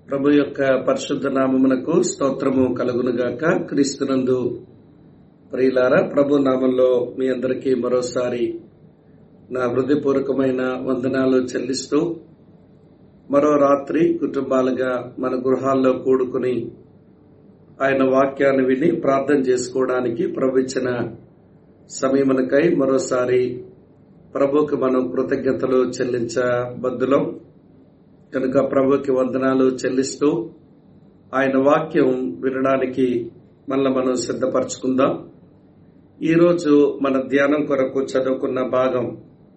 ప్రభు యొక్క పరిశుద్ధ నామమునకు స్తోత్రము కలుగునుగాక క్రీస్తునందు ప్రియులారా ప్రభు నామంలో మీ అందరికీ మరోసారి నా హృదయపూర్వకమైన వందనాలు చెల్లిస్తూ మరో రాత్రి కుటుంబాలుగా మన గృహాల్లో కూడుకుని ఆయన వాక్యాన్ని విని ప్రార్థన చేసుకోవడానికి ప్రభు ఇచ్చిన సమయమునకై మరోసారి ప్రభుకి మనం కృతజ్ఞతలు చెల్లించబద్దులం కనుక ప్రభుకి వందనాలు చెల్లిస్తూ ఆయన వాక్యం వినడానికి మళ్ళా మనం సిద్ధపరచుకుందాం ఈరోజు మన ధ్యానం కొరకు చదువుకున్న భాగం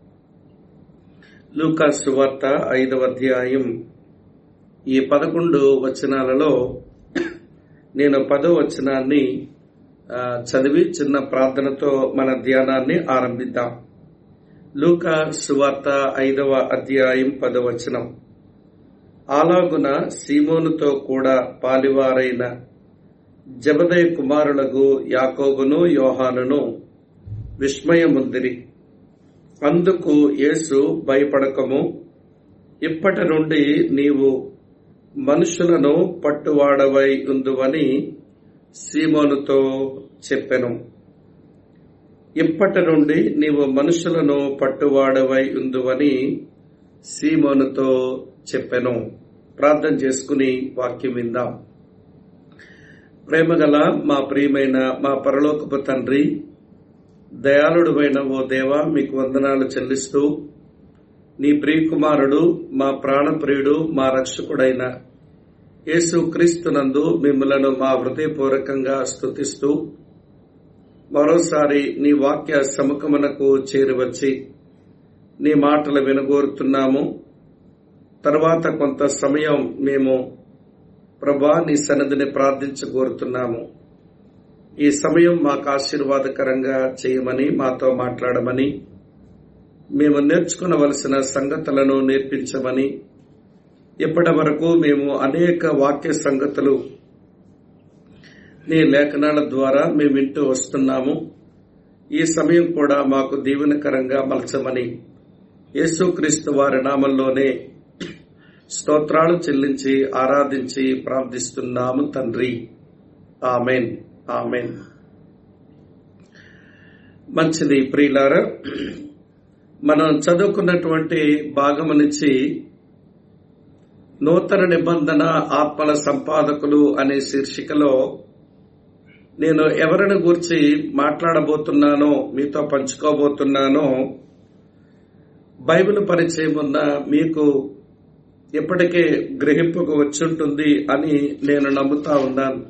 లూకాస్ వార్త ఐదవ అధ్యాయం ఈ పదకొండు వచనాలలో నేను పదో వచనాన్ని ఆ, చదివి చిన్న ప్రార్థనతో మన ధ్యానాన్ని ఆరంభిద్దాం లూకా సువార్త ఐదవ అధ్యాయం పదవచనం అలాగున సీమోనుతో కూడా పాలివారైన జబదయ కుమారులకు యాకోబును యోహానును విస్మయముందిరి అందుకు యేసు భయపడకము ఇప్పటి నుండి నీవు మనుషులను పట్టువాడవై ఉందువని సీమోనుతో చెప్పెను ఇప్పటి నుండి నీవు మనుషులను పట్టువాడవై ఉందువని సీమోనుతో చెప్పెను ప్రార్థన చేసుకుని వాక్యం విందాం ప్రేమగల మా ప్రియమైన మా పరలోకపు తండ్రి దయాళుడువైన ఓ దేవా మీకు వందనాలు చెల్లిస్తూ నీ ప్రియకుమారుడు మా ప్రాణప్రియుడు మా రక్షకుడైన యేసు క్రీస్తునందు మిమ్మలను మా హృదయపూర్వకంగా స్తుతిస్తూ మరోసారి నీ వాక్య సముఖమునకు చేరువచ్చి నీ మాటలు వినగోరుతున్నాము తర్వాత కొంత సమయం మేము ప్రభా నీ సన్నిధిని ప్రార్థించగోరుతున్నాము ఈ సమయం మాకు ఆశీర్వాదకరంగా చేయమని మాతో మాట్లాడమని మేము నేర్చుకునవలసిన సంగతులను నేర్పించమని ఇప్పటి వరకు మేము అనేక వాక్య సంగతులు నీ లేఖనాల ద్వారా మేము వింటూ వస్తున్నాము ఈ సమయం కూడా మాకు దీవెనకరంగా మలచమని యేసుక్రీస్తు వారి నామంలోనే స్తోత్రాలు చెల్లించి ఆరాధించి ప్రార్థిస్తున్నాము తండ్రి ఆమెన్ ఆమెన్ మంచిది ప్రియులారా మనం చదువుకున్నటువంటి భాగము నుంచి నూతన నిబంధన ఆత్మల సంపాదకులు అనే శీర్షికలో నేను ఎవరిని గురించి మాట్లాడబోతున్నానో మీతో పంచుకోబోతున్నానో బైబిల్ పరిచయం ఉన్న మీకు ఇప్పటికే గ్రహింపుకు వచ్చుంటుంది అని నేను నమ్ముతా ఉన్నాను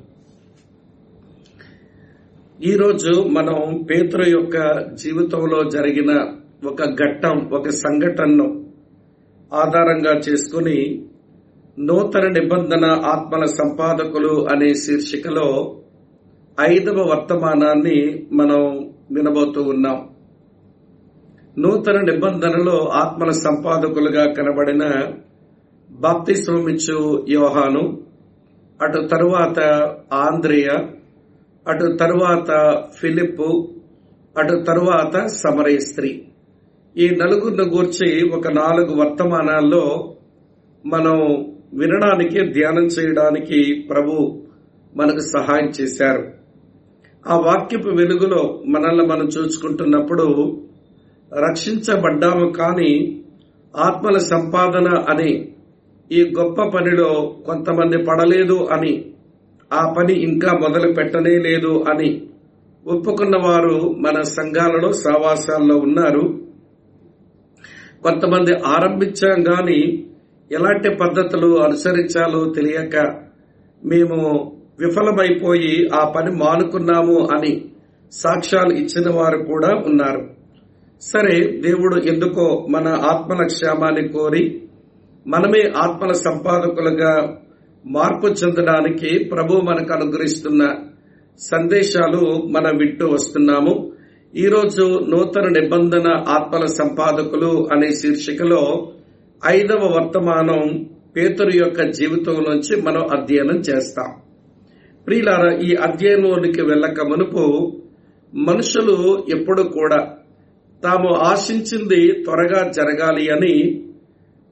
ఈరోజు మనం పేతురు యొక్క జీవితంలో జరిగిన ఒక ఘట్టం ఒక సంఘటనను ఆధారంగా చేసుకుని నూతన నిబంధన ఆత్మల సంపాదకులు అనే శీర్షికలో ఐదవ వర్తమానాన్ని మనం వినబోతూ ఉన్నాం నూతన నిబంధనలో ఆత్మల సంపాదకులుగా కనబడిన బాప్తిస్వమిచ్చు యోహాను అటు తరువాత ఆంద్రియ అటు తరువాత ఫిలిప్ అటు తరువాత సమరయ స్త్రీ ఈ నలుగురిని గూర్చి ఒక నాలుగు వర్తమానాల్లో మనం వినడానికి ధ్యానం చేయడానికి ప్రభు మనకు సహాయం చేశారు ఆ వాక్యపు వెలుగులో మనల్ని మనం చూసుకుంటున్నప్పుడు రక్షించబడ్డాము కానీ ఆత్మల సంపాదన అనే ఈ గొప్ప పనిలో కొంతమంది పడలేదు అని ఆ పని ఇంకా మొదలు పెట్టనే లేదు అని ఒప్పుకున్న వారు మన సంఘాలలో సావాసాల్లో ఉన్నారు కొంతమంది ఆరంభించాం గాని ఎలాంటి పద్ధతులు అనుసరించాలో తెలియక మేము విఫలమైపోయి ఆ పని మానుకున్నాము అని సాక్ష్యాలు ఇచ్చిన వారు కూడా ఉన్నారు సరే దేవుడు ఎందుకో మన ఆత్మల క్షేమాన్ని కోరి మనమే ఆత్మల సంపాదకులుగా మార్పు చెందడానికి ప్రభు మనకు అనుగ్రహిస్తున్న సందేశాలు మనం వింటూ వస్తున్నాము ఈరోజు నూతన నిబంధన ఆత్మల సంపాదకులు అనే శీర్షికలో ఐదవ వర్తమానం పేతురు యొక్క జీవితం నుంచి మనం అధ్యయనం చేస్తాం ప్రియులారా ఈ అధ్యయనంలోనికి వెళ్ళక మునుపు మనుషులు ఎప్పుడు కూడా తాము ఆశించింది త్వరగా జరగాలి అని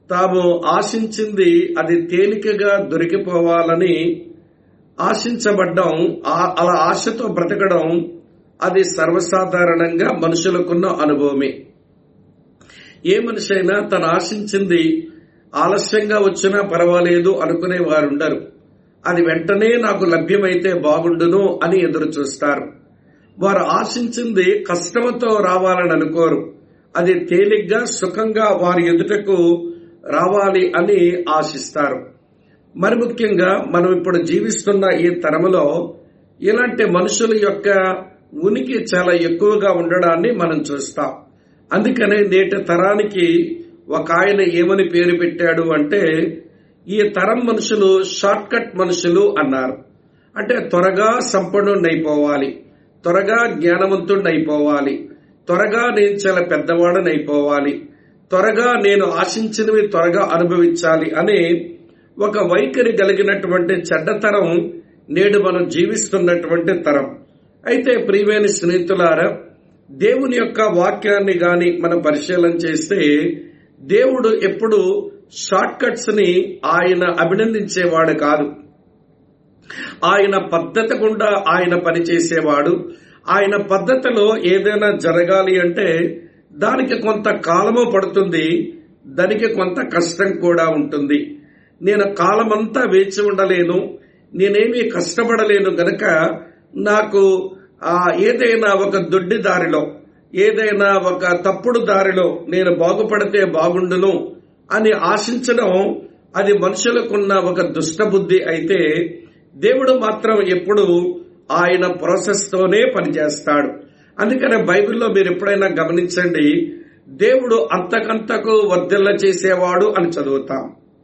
తాము ఆశించింది అది తేలికగా దొరికిపోవాలని ఆశించబడ్డం ఆ- అలా ఆశతో బ్రతకడం అది సర్వసాధారణంగా మనుషులకున్న అనుభవమే ఏ మనిషి అయినా తను ఆశించింది ఆలస్యంగా వచ్చినా పర్వాలేదు అనుకునే వారుండరు అది వెంటనే నాకు లభ్యమైతే బాగుండును అని ఎదురు చూస్తారు వారు ఆశించింది కష్టంతో రావాలని అనుకోరు అది తేలిగ్గా సుఖంగా వారి ఎదుటకు రావాలి అని ఆశిస్తారు మరి ముఖ్యంగా మనం ఇప్పుడు జీవిస్తున్న ఈ తరములో ఇలాంటి మనుషుల యొక్క ఉనికి చాలా ఎక్కువగా ఉండడాన్ని మనం చూస్తాం అందుకనే నేటి తరానికి ఒక ఆయన ఏమని పేరు పెట్టాడు అంటే ఈ తరం మనుషులు షార్ట్ కట్ మనుషులు అన్నారు అంటే త్వరగా సంపన్నుడైపోవాలి త్వరగా జ్ఞానవంతుడైపోవాలి త్వరగా నేను చాలా పెద్దవాడనైపోవాలి త్వరగా నేను ఆశించినవి త్వరగా అనుభవించాలి అనే ఒక వైఖరి కలిగినటువంటి చెడ్డతరం నేడు మనం జీవిస్తున్నటువంటి తరం అయితే ప్రియమైన స్నేహితులారా దేవుని యొక్క వాక్యాన్ని గాని మనం పరిశీలన చేస్తే దేవుడు ఎప్పుడు షార్ట్ కట్స్ ని ఆయన అభినందించేవాడు కాదు ఆయన పద్ధతి గుండా ఆయన పనిచేసేవాడు ఆయన పద్ధతిలో ఏదైనా జరగాలి అంటే దానికి కొంత కాలము పడుతుంది దానికి కొంత కష్టం కూడా ఉంటుంది నేను కాలమంతా వేచి ఉండలేను నేనేమీ కష్టపడలేను గనక నాకు ఆ ఏదైనా ఒక దొడ్డి దారిలో ఏదైనా ఒక తప్పుడు దారిలో నేను బాగుపడితే బాగుండును అని ఆశించడం అది మనుషులకున్న ఒక దుష్టబుద్ధి అయితే దేవుడు మాత్రం ఎప్పుడు ఆయన ప్రాసెస్ తోనే పనిచేస్తాడు అందుకనే బైబిల్లో మీరు ఎప్పుడైనా గమనించండి దేవుడు అంతకంతకు వర్ధిల్ల చేసేవాడు అని చదువుతాం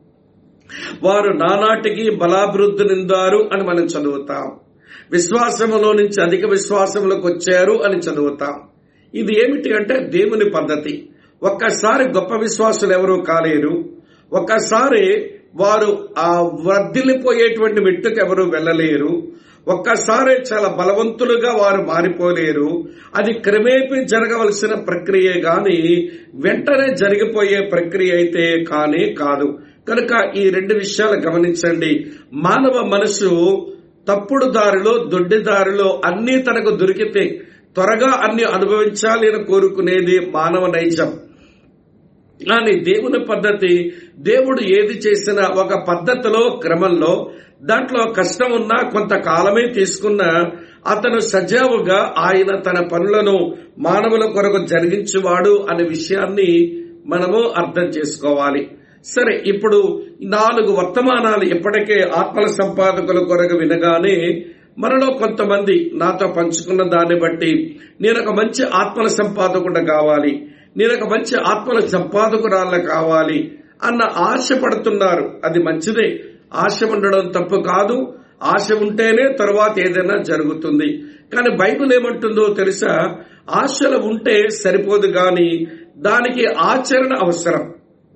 వారు నానాటికి బలాభివృద్ధి నిందారు అని మనం చదువుతాం విశ్వాసములో నుంచి అధిక విశ్వాసములకు వచ్చారు అని చదువుతాం ఇది ఏమిటి అంటే దేవుని పద్ధతి ఒక్కసారి గొప్ప విశ్వాసులు ఎవరూ కాలేరు ఒక్కసారి వారు ఆ వర్ధిల్లిపోయేటువంటి మెట్టుకు ఎవరు వెళ్ళలేరు ఒక్కసారి చాలా బలవంతులుగా వారు మారిపోలేరు అది క్రమేపీ జరగవలసిన ప్రక్రియ గాని వెంటనే జరిగిపోయే ప్రక్రియ అయితే కానే కాదు కనుక ఈ రెండు విషయాలు గమనించండి మానవ మనసు తప్పుడు దారిలో దొడ్డి దారిలో అన్నీ తనకు దొరికితే త్వరగా అన్ని అనుభవించాలి అని కోరుకునేది మానవ నైజం కానీ దేవుని పద్ధతి దేవుడు ఏది చేసినా ఒక పద్ధతిలో క్రమంలో దాంట్లో కష్టం ఉన్నా కొంతకాలమే తీసుకున్నా అతను సజావుగా ఆయన తన పనులను మానవుల కొరకు జరిగించువాడు అనే విషయాన్ని మనము అర్థం చేసుకోవాలి సరే ఇప్పుడు నాలుగు వర్తమానాలు ఇప్పటికే ఆత్మల సంపాదకుల కొరకు వినగానే మనలో కొంతమంది నాతో పంచుకున్న దాన్ని బట్టి నేను ఒక మంచి ఆత్మల సంపాదకుడు కావాలి నేను ఒక మంచి ఆత్మల సంపాదకురాళ్ళ కావాలి అన్న ఆశ పడుతున్నారు అది మంచిదే ఆశ ఉండడం తప్పు కాదు ఆశ ఉంటేనే తరువాత ఏదైనా జరుగుతుంది కానీ బైబిల్ ఏమంటుందో తెలుసా ఆశలు ఉంటే సరిపోదు గాని దానికి ఆచరణ అవసరం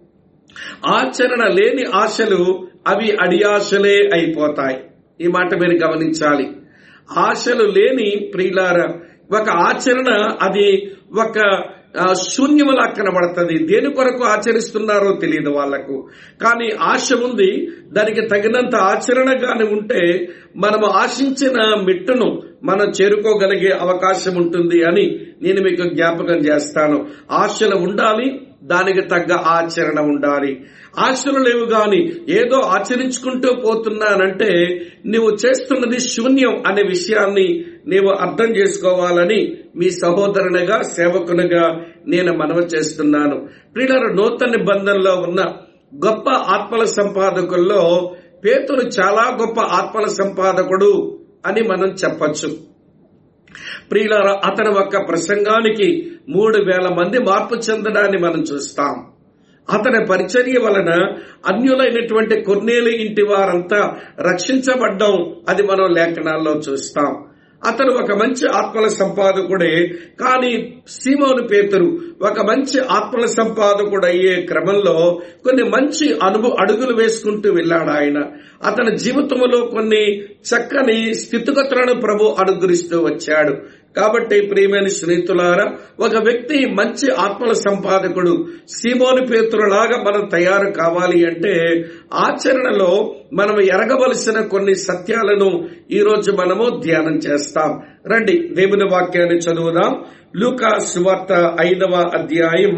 ఆచరణ లేని ఆశలు అవి అడియాశలే అయిపోతాయి ఈ మాట మీరు గమనించాలి ఆశలు లేని ప్రియులార ఒక ఆచరణ అది ఒక ఆ, శూన్యములా కనబడుతుంది దేని కొరకు ఆచరిస్తున్నారో తెలియదు వాళ్లకు కానీ ఆశ ఉంది దానికి తగినంత ఆచరణ గాని ఉంటే మనము ఆశించిన మెట్టును మనం చేరుకోగలిగే అవకాశం ఉంటుంది అని నేను మీకు జ్ఞాపకం చేస్తాను ఆశలు ఉండాలి దానికి తగ్గ ఆచరణ ఉండాలి ఆశలు లేవు గాని ఏదో ఆచరించుకుంటూ పోతున్నానంటే నువ్వు చేస్తున్నది శూన్యం అనే విషయాన్ని నీవు అర్థం చేసుకోవాలని మీ సహోదరునిగా సేవకునిగా నేను మనవి చేస్తున్నాను ప్రియుల నూతన నిబంధనలో ఉన్న గొప్ప ఆత్మల సంపాదకుల్లో పేతులు చాలా గొప్ప ఆత్మల సంపాదకుడు అని మనం చెప్పొచ్చు ప్రియులారా అతని ఒక్క ప్రసంగానికి మూడు వేల మంది మార్పు చెందడాన్ని మనం చూస్తాం అతని పరిచర్య వలన అన్యులైనటువంటి కొన్నేలు ఇంటి వారంతా రక్షించబడ్డం అది మనం లేఖనాల్లో చూస్తాం అతను ఒక మంచి ఆత్మల సంపాదకుడే కానీ సీమోను పేతురు ఒక మంచి ఆత్మల సంపాదకుడు అయ్యే క్రమంలో కొన్ని మంచి అనుభవ అడుగులు వేసుకుంటూ వెళ్ళాడు ఆయన అతని జీవితంలో కొన్ని చక్కని స్థితిగతులను ప్రభు అనుగ్రహిస్తూ వచ్చాడు కాబట్టి ప్రియమైన స్నేహితులారా ఒక వ్యక్తి మంచి ఆత్మల సంపాదకుడు సీమోని పేతురులాగా మనం తయారు కావాలి అంటే ఆచరణలో మనం ఎరగవలసిన కొన్ని సత్యాలను ఈ రోజు మనము ధ్యానం చేస్తాం రండి దేవుని వాక్యాన్ని చదువుదాం లూకా సువార్త ఐదవ అధ్యాయం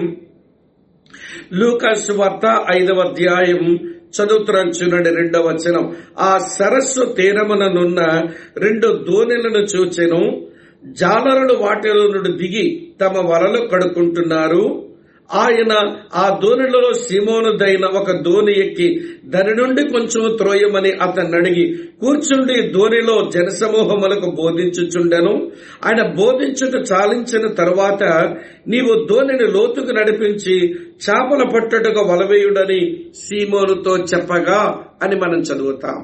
లూకా సువార్త ఐదవ అధ్యాయం చదువుతున్నాను చూడండి రెండవ వచనం ఆ సరస్సు తీరముననున్న రెండు దోణెలను చూచెను జాలరులు వాటిలో నుండి దిగి తమ వలలు కడుక్కుంటున్నారు ఆయన ఆ దోణిలో సీమోనుదైన ఒక దోణి ఎక్కి దాని నుండి కొంచెం త్రోయమని అతన్ని అడిగి కూర్చుండి దోణిలో జనసమూహములకు బోధించుచుండెను ఆయన బోధించుట చాలించిన తరువాత నీవు దోణిని లోతుకు నడిపించి చేపల పట్టుటకు వలవేయుడని సీమోనుతో చెప్పగా అని మనం చదువుతాం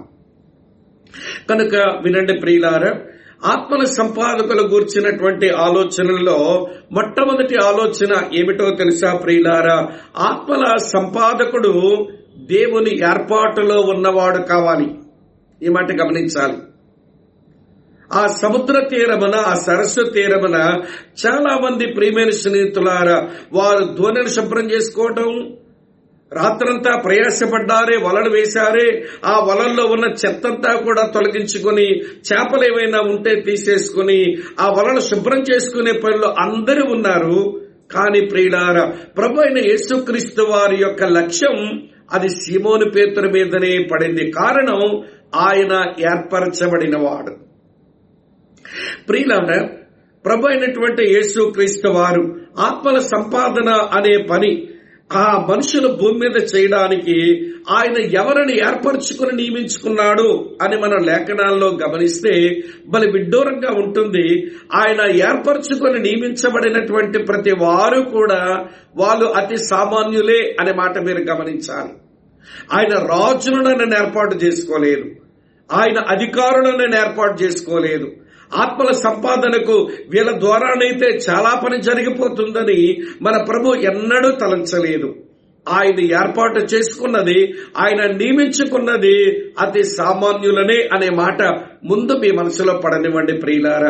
కనుక వినండి ప్రియులారా ఆత్మల సంపాదకుల గూర్చినటువంటి ఆలోచనల్లో మొట్టమొదటి ఆలోచన ఏమిటో తెలుసా ప్రియులారా ఆత్మల సంపాదకుడు దేవుని ఏర్పాటులో ఉన్నవాడు కావాలి ఈ మాట గమనించాలి ఆ సముద్ర తీరమున ఆ సరస్సు తీరమున చాలా మంది ప్రియమైన స్నేహితులారా వారు ధ్వనిని శుభ్రం చేసుకోవటం రాత్రంతా ప్రయాసపడ్డారే వలలు వేశారే ఆ వలల్లో ఉన్న చెత్తంతా కూడా తొలగించుకొని చేపలు ఏమైనా ఉంటే తీసేసుకుని ఆ వలలు శుభ్రం చేసుకునే పనిలో అందరూ ఉన్నారు కానీ ప్రియులార ప్రభు అయిన యేసుక్రీస్తు వారి యొక్క లక్ష్యం అది సీమోను పేతుల మీదనే పడింది కారణం ఆయన ఏర్పరచబడిన వాడు ప్రియులార ప్రభు అయినటువంటి యేసుక్రీస్తు వారు ఆత్మల సంపాదన అనే పని ఆ మనుషులు భూమి మీద చేయడానికి ఆయన ఎవరిని ఏర్పరచుకుని నియమించుకున్నాడు అని మన లేఖనాల్లో గమనిస్తే బలి విడ్డూరంగా ఉంటుంది ఆయన ఏర్పరచుకుని నియమించబడినటువంటి ప్రతి వారు కూడా వాళ్ళు అతి సామాన్యులే అనే మాట మీరు గమనించాలి ఆయన రాజులను నన్ను ఏర్పాటు చేసుకోలేదు ఆయన అధికారులను నేను ఏర్పాటు చేసుకోలేదు ఆత్మల సంపాదనకు వీళ్ళ ద్వారానైతే చాలా పని జరిగిపోతుందని మన ప్రభు ఎన్నడూ తలంచలేదు ఆయన ఏర్పాటు చేసుకున్నది ఆయన నియమించుకున్నది అతి సామాన్యులనే అనే మాట ముందు మీ మనసులో పడనివ్వండి ప్రియులారా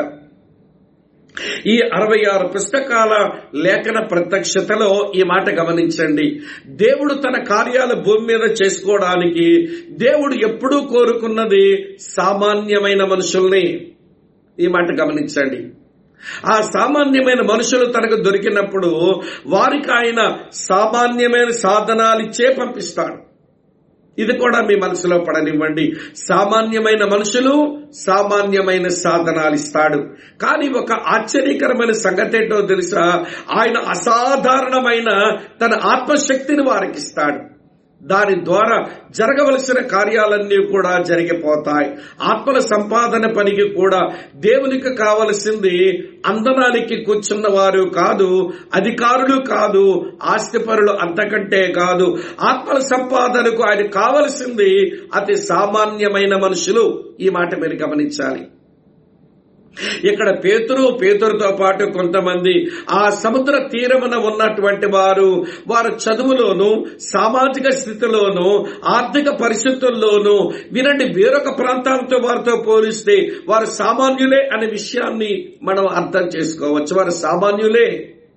ఈ అరవై ఆరు పుస్తకాల లేఖన ప్రత్యక్షతలో ఈ మాట గమనించండి దేవుడు తన కార్యాల భూమి మీద చేసుకోవడానికి దేవుడు ఎప్పుడూ కోరుకున్నది సామాన్యమైన మనుషుల్ని ఈ మాట గమనించండి ఆ సామాన్యమైన మనుషులు తనకు దొరికినప్పుడు వారికి ఆయన సామాన్యమైన సాధనాలిచ్చే పంపిస్తాడు ఇది కూడా మీ మనసులో పడనివ్వండి సామాన్యమైన మనుషులు సామాన్యమైన సాధనాలు ఇస్తాడు కానీ ఒక ఆశ్చర్యకరమైన సంగతి ఏంటో తెలుసా ఆయన అసాధారణమైన తన ఆత్మశక్తిని వారికి ఇస్తాడు దాని ద్వారా జరగవలసిన కార్యాలన్నీ కూడా జరిగిపోతాయి ఆత్మల సంపాదన పనికి కూడా దేవునికి కావలసింది అందనానికి కూర్చున్న వారు కాదు అధికారులు కాదు ఆస్తిపరులు అంతకంటే కాదు ఆత్మల సంపాదనకు ఆయన కావలసింది అతి సామాన్యమైన మనుషులు ఈ మాట మీరు గమనించాలి ఇక్కడ పేతురు పేతురుతో పాటు కొంతమంది ఆ సముద్ర తీరమున ఉన్నటువంటి వారు వారి చదువులోను సామాజిక స్థితిలోను ఆర్థిక పరిస్థితుల్లోనూ వినండి వేరొక ప్రాంతాలతో వారితో పోలిస్తే వారు సామాన్యులే అనే విషయాన్ని మనం అర్థం చేసుకోవచ్చు వారు సామాన్యులే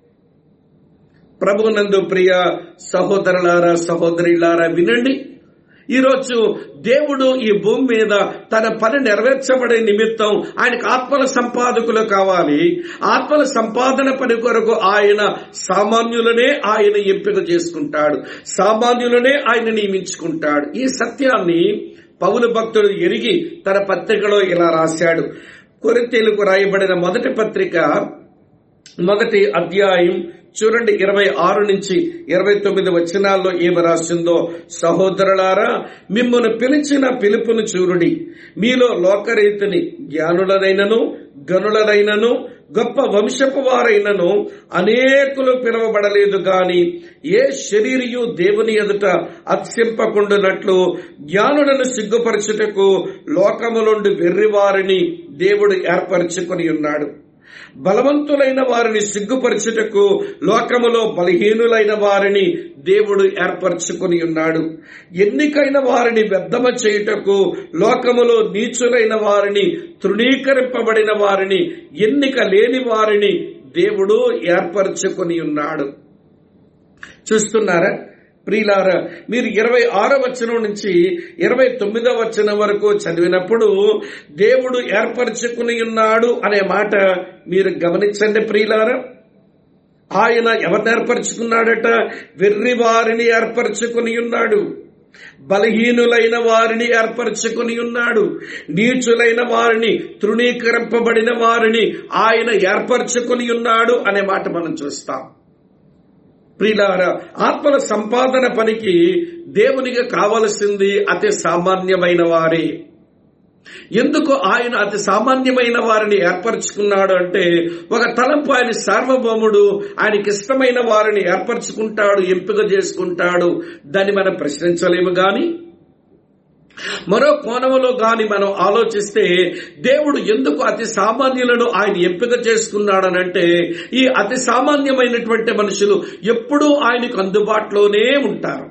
ప్రభునందు ప్రియ సహోదరులారా సహోదరులారా వినండి ఈరోజు దేవుడు ఈ భూమి మీద తన పని నెరవేర్చబడే నిమిత్తం ఆయనకు ఆత్మల సంపాదకులు కావాలి ఆత్మల సంపాదన పని కొరకు ఆయన సామాన్యులనే ఆయన ఎంపిక చేసుకుంటాడు సామాన్యులనే ఆయన నియమించుకుంటాడు ఈ సత్యాన్ని పౌలు భక్తుడు ఎరిగి తన పత్రికలో ఇలా రాశాడు కొరింతీలకు రాయబడిన మొదటి పత్రిక మొదటి అధ్యాయం చూడండి ఇరవై ఆరు నుంచి ఇరవై తొమ్మిది వచనాల్లో ఏమి రాసిందో సహోదరులారా మిమ్మల్ని పిలిచిన పిలుపును చూరుడి మీలో లోకరీతిని జ్ఞానులనైనను గనులనైనను గొప్ప వంశపు వారైనను అనేకులు పిలువబడలేదు గాని ఏ శరీరియు దేవుని ఎదుట అత్సింపకుండునట్లు జ్ఞానులను సిగ్గుపరచుటకు లోకములుండి వెర్రివారిని దేవుడు ఏర్పరచుకొని ఉన్నాడు బలవంతులైన వారిని సిగ్గుపరచుటకు లోకములో బలహీనులైన వారిని దేవుడు ఏర్పరచుకుని ఉన్నాడు ఎన్నికైన వారిని వ్యర్థమ చేయుటకు లోకములో నీచులైన వారిని తృణీకరింపబడిన వారిని ఎన్నిక లేని వారిని దేవుడు ఏర్పరచుకుని ఉన్నాడు చూస్తున్నారా ప్రియులారా మీరు ఇరవై ఆరో వచనం నుంచి ఇరవై తొమ్మిదో వచనం వరకు చదివినప్పుడు దేవుడు ఏర్పరచుకుని ఉన్నాడు అనే మాట మీరు గమనించండి ప్రియులారా ఆయన ఎవరిని ఏర్పరచుకున్నాడట వెర్రి వారిని ఏర్పరచుకుని ఉన్నాడు బలహీనులైన వారిని ఏర్పరచుకుని ఉన్నాడు నీచులైన వారిని తృణీకరింపబడిన వారిని ఆయన ఏర్పరచుకుని ఉన్నాడు అనే మాట మనం చూస్తాం ప్రియులార ఆత్మల సంపాదన పనికి దేవునికి కావలసింది అతి సామాన్యమైన వారే ఎందుకు ఆయన అతి సామాన్యమైన వారిని ఏర్పరచుకున్నాడు అంటే ఒక తలంపు ఆయన సార్వభౌముడు ఆయనకి ఇష్టమైన వారిని ఏర్పరచుకుంటాడు ఎంపిక చేసుకుంటాడు దాన్ని మనం ప్రశ్నించలేము గాని మరో కోణంలో గాని మనం ఆలోచిస్తే దేవుడు ఎందుకు అతి సామాన్యులను ఆయన ఎంపిక చేసుకున్నాడనంటే ఈ అతి సామాన్యమైనటువంటి మనుషులు ఎప్పుడూ ఆయనకు అందుబాటులోనే ఉంటారు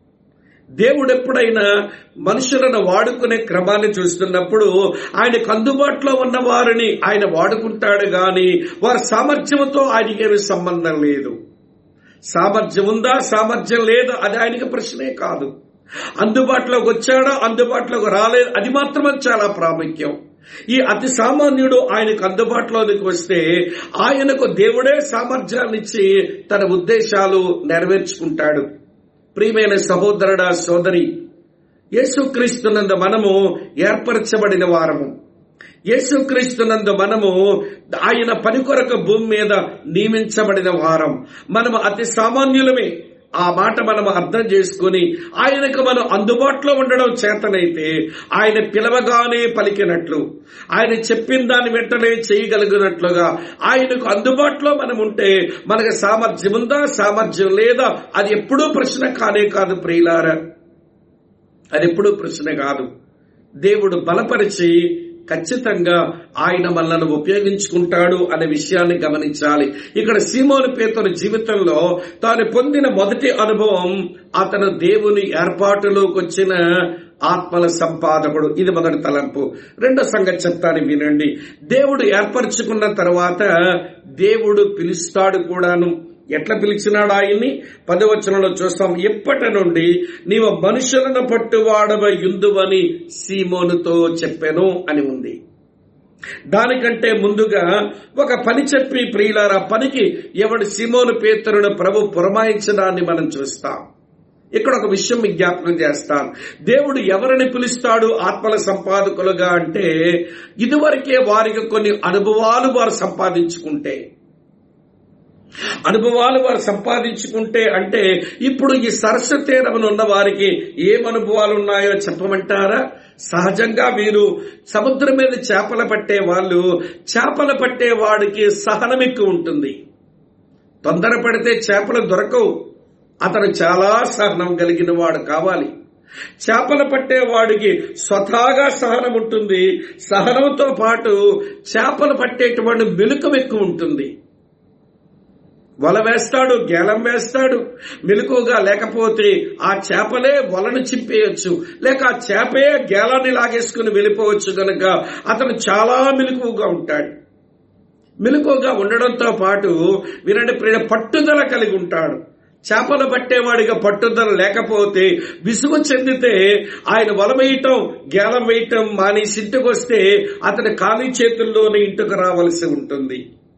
దేవుడు ఎప్పుడైనా మనుషులను వాడుకునే క్రమాన్ని చూస్తున్నప్పుడు ఆయనకు అందుబాటులో ఉన్న వారిని ఆయన వాడుకుంటాడు గాని వారి సామర్థ్యంతో ఆయనకేమి సంబంధం లేదు సామర్థ్యం ఉందా సామర్థ్యం లేదా అది ఆయనకి ప్రశ్నే కాదు అందుబాటులోకి వచ్చాడా అందుబాటులోకి రాలేదు అది మాత్రమే చాలా ప్రాముఖ్యం ఈ అతి సామాన్యుడు ఆయనకు అందుబాటులోనికి వస్తే ఆయనకు దేవుడే సామర్థ్యాన్ని ఇచ్చి తన ఉద్దేశాలు నెరవేర్చుకుంటాడు ప్రియమైన సహోదరుడా సోదరి యేసుక్రీస్తునందు మనము ఏర్పరచబడిన వారము యేసుక్రీస్తునందు మనము ఆయన పని కొరకు భూమి మీద నియమించబడిన వారం మనము అతి సామాన్యులమే ఆ మాట మనం అర్థం చేసుకుని ఆయనకు మనం అందుబాటులో ఉండడం చేతనైతే ఆయన పిలవగానే పలికినట్లు ఆయన చెప్పిన దాన్ని వెంటనే చేయగలిగినట్లుగా ఆయనకు అందుబాటులో మనం ఉంటే మనకు సామర్థ్యం ఉందా సామర్థ్యం లేదా అది ఎప్పుడూ ప్రశ్న కానే కాదు ప్రియులారా అది ఎప్పుడూ ప్రశ్న కాదు దేవుడు బలపరిచి ఖచ్చితంగా ఆయన మనల్ని ఉపయోగించుకుంటాడు అనే విషయాన్ని గమనించాలి ఇక్కడ సీమోని పేతుల జీవితంలో తాను పొందిన మొదటి అనుభవం అతను దేవుని ఏర్పాటులోకి వచ్చిన ఆత్మల సంపాదకుడు ఇది మొదటి తలంపు రెండో సంగతి చెప్తాను వినండి దేవుడు ఏర్పరచుకున్న తర్వాత దేవుడు పిలుస్తాడు కూడాను ఎట్లా పిలిచినాడు ఆయన్ని పదవచనంలో చూస్తాం ఎప్పటి నుండి నీవు మనుషులను పట్టువాడవ యుందువని సీమోనుతో చెప్పాను అని ఉంది దానికంటే ముందుగా ఒక పని చెప్పి ప్రియులారా పనికి ఎవడు సీమోను పేతరును ప్రభు పురమాయించడాన్ని మనం చూస్తాం ఇక్కడ ఒక విషయం మీకు జ్ఞాపకం చేస్తాను దేవుడు ఎవరిని పిలుస్తాడు ఆత్మల సంపాదకులుగా అంటే ఇదివరకే వారికి కొన్ని అనుభవాలు వారు సంపాదించుకుంటే అనుభవాలు వారు సంపాదించుకుంటే అంటే ఇప్పుడు ఈ సరస్సు తీరమున ఉన్న వారికి ఏం అనుభవాలు ఉన్నాయో చెప్పమంటారా సహజంగా వీరు సముద్రం మీద చేపలు పట్టే వాళ్ళు చేపలు పట్టే వాడికి సహనం ఎక్కువ ఉంటుంది తొందరపడితే చేపలు దొరకవు అతను చాలా సహనం కలిగిన వాడు కావాలి చేపలు పట్టే వాడికి స్వతహాగా సహనం ఉంటుంది సహనంతో పాటు చేపలు పట్టేటువంటి మెలుకం ఎక్కువ ఉంటుంది వల వేస్తాడు గేలం వేస్తాడు మెలకుగా లేకపోతే ఆ చేపలే వలను చింపేయచ్చు లేక ఆ చేపే గేలాన్ని లాగేసుకుని వెళ్ళిపోవచ్చు గనక అతను చాలా మెలకుగా ఉంటాడు మెలకుగా ఉండడంతో పాటు వినండి ప్రియ పట్టుదల కలిగి ఉంటాడు చేపలు పట్టేవాడిగా పట్టుదల లేకపోతే విసుగు చెందితే ఆయన వల వేయటం గేలం వేయటం మానేసి ఇంటికి వస్తే అతని ఖాళీ చేతుల్లోనే ఇంటికి రావలసి ఉంటుంది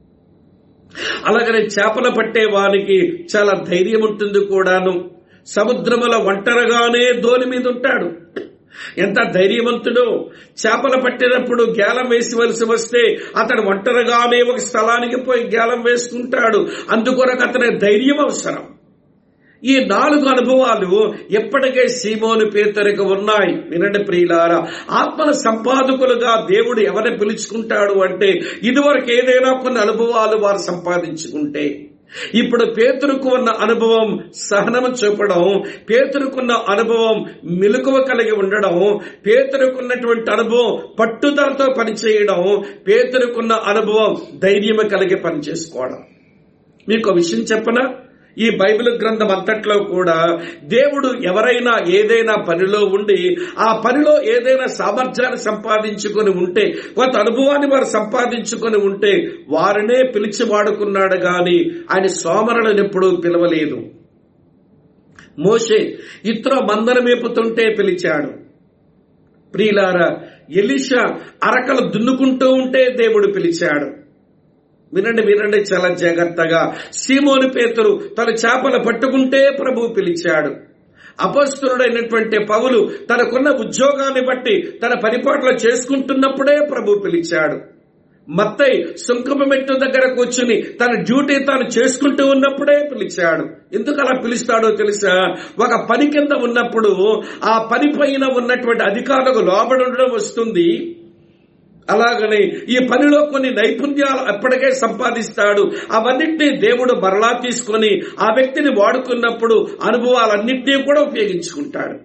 అలాగనే చేపలు పట్టే వానికి చాలా ధైర్యం ఉంటుంది కూడాను సముద్రముల ఒంటరిగానే దోని మీద ఉంటాడు ఎంత ధైర్యవంతుడో చేపలు పట్టినప్పుడు గేలం వేసివలసి వస్తే అతడు ఒంటరిగానే ఒక స్థలానికి పోయి గేలం వేసుకుంటాడు అందుకొరకు అతని ధైర్యం అవసరం ఈ నాలుగు అనుభవాలు ఎప్పటికే సీమోను పేతరికి ఉన్నాయి వినండి ప్రియులారా ఆత్మల సంపాదకులుగా దేవుడు ఎవరిని పిలుచుకుంటాడు అంటే ఇదివరకు ఏదైనా కొన్ని అనుభవాలు వారు సంపాదించుకుంటే ఇప్పుడు పేతురుకు ఉన్న అనుభవం సహనము చూపడం పేతురుకున్న అనుభవం మెలకువ కలిగి ఉండడం పేతురుకున్నటువంటి అనుభవం పట్టుదలతో పనిచేయడం పేతురుకున్న అనుభవం ధైర్యము కలిగి పనిచేసుకోవడం మీకు ఒక విషయం చెప్పనా ఈ బైబిల్ గ్రంథం అంతట్లో కూడా దేవుడు ఎవరైనా ఏదైనా పనిలో ఉండి ఆ పనిలో ఏదైనా సామర్థ్యాన్ని సంపాదించుకొని ఉంటే కొంత అనుభవాన్ని వారు సంపాదించుకొని ఉంటే వారినే పిలిచి వాడుకున్నాడు గాని ఆయన సోమరులను ఎప్పుడూ పిలవలేదు మోషే ఇతర మందర మేపుతుంటే పిలిచాడు ప్రియులారా ఎలిషా అరకలు దున్నుకుంటూ ఉంటే దేవుడు పిలిచాడు వినండి వినండి చాలా జాగ్రత్తగా సీమోని పేతురు తన చేపలు పట్టుకుంటే ప్రభు పిలిచాడు అపస్తుడైనటువంటి పౌలు తనకున్న ఉద్యోగాన్ని బట్టి తన పరిపాట్లు చేసుకుంటున్నప్పుడే ప్రభు పిలిచాడు మత్తై సుంకమ మెట్టు దగ్గర కూర్చుని తన డ్యూటీ తాను చేసుకుంటూ ఉన్నప్పుడే పిలిచాడు ఎందుకు అలా పిలుస్తాడో తెలుసా ఒక పని కింద ఉన్నప్పుడు ఆ పని పైన ఉన్నటువంటి అధికారులకు లోబడి ఉండడం వస్తుంది అలాగనే ఈ పనిలో కొన్ని నైపుణ్యాలు అప్పటికే సంపాదిస్తాడు అవన్నింటినీ దేవుడు మరలా తీసుకొని ఆ వ్యక్తిని వాడుకున్నప్పుడు అనుభవాలన్నింటినీ కూడా ఉపయోగించుకుంటాడు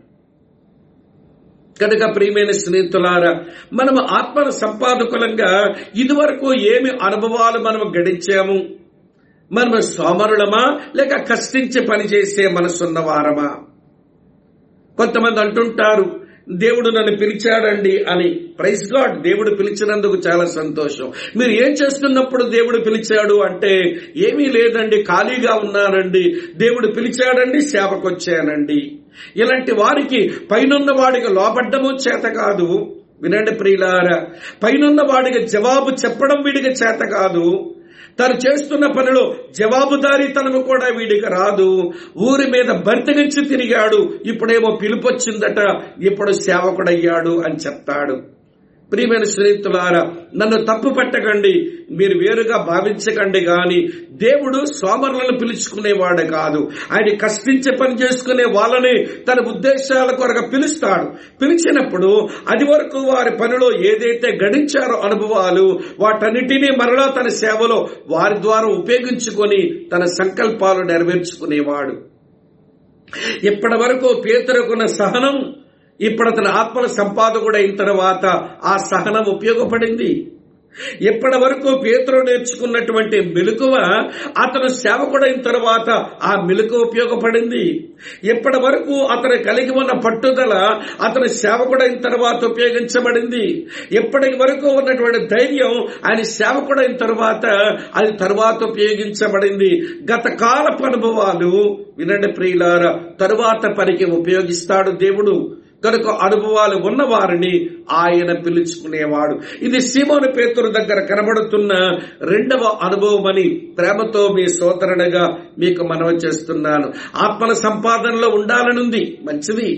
కనుక ప్రియమైన స్నేహితులారా మనము ఆత్మల సంపాదకులంగా ఇదివరకు ఏమి అనుభవాలు మనం గడించాము మనము సోమరులమా లేక కష్టించి పనిచేసే మనసున్న వారమా కొంతమంది అంటుంటారు దేవుడు నన్ను పిలిచాడండి అని ప్రైజ్ గాడ్ దేవుడు పిలిచినందుకు చాలా సంతోషం మీరు ఏం చేస్తున్నప్పుడు దేవుడు పిలిచాడు అంటే ఏమీ లేదండి ఖాళీగా ఉన్నానండి దేవుడు పిలిచాడండి సేవకొచ్చానండి ఇలాంటి వారికి పైనున్న వాడికి లోపడ్డము చేత కాదు వినండి ప్రియులారా పైనున్న వాడికి జవాబు చెప్పడం వీడికి చేత కాదు తను చేస్తున్న పనిలో జవాబుదారీతనము కూడా వీడికి రాదు ఊరి మీద బర్తగించి తిరిగాడు ఇప్పుడేమో పిలుపొచ్చిందట ఇప్పుడు సేవకుడయ్యాడు అని చెప్తాడు ప్రియమైన స్నేహితులారా నన్ను తప్పు పట్టకండి మీరు వేరుగా భావించకండి గాని దేవుడు సోమరులను పిలుచుకునేవాడు కాదు ఆయన కష్టించి పని చేసుకునే వాళ్ళని తన ఉద్దేశాల కొరకు పిలుస్తాడు పిలిచినప్పుడు అది వరకు వారి పనిలో ఏదైతే గడించారో అనుభవాలు వాటన్నిటినీ మరలా తన సేవలో వారి ద్వారా ఉపయోగించుకొని తన సంకల్పాలు నెరవేర్చుకునేవాడు ఇప్పటి వరకు పేతురుకున్న సహనం ఇప్పుడు అతని ఆత్మల సంపాదకుడు అయిన తర్వాత ఆ సహనం ఉపయోగపడింది ఇప్పటి వరకు పేతురు నేర్చుకున్నటువంటి మెలకువ అతను సేవకుడైన తర్వాత ఆ మెలకువ ఉపయోగపడింది ఇప్పటి వరకు అతను కలిగి ఉన్న పట్టుదల అతను సేవకుడైన తర్వాత ఉపయోగించబడింది ఇప్పటి వరకు ఉన్నటువంటి ధైర్యం ఆయన సేవకుడైన తర్వాత అది తర్వాత ఉపయోగించబడింది గత కాలపు అనుభవాలు వినండి ప్రియులార తరువాత పనికి ఉపయోగిస్తాడు దేవుడు కనుక అనుభవాలు ఉన్న వారిని ఆయన పిలుచుకునేవాడు ఇది సీమోను పేతురు దగ్గర కనబడుతున్న రెండవ అనుభవం అని ప్రేమతో మీ సోదరుడిగా మీకు మనవి చేస్తున్నాను ఆత్మల సంపాదనలో ఉండాలనుంది మంచిది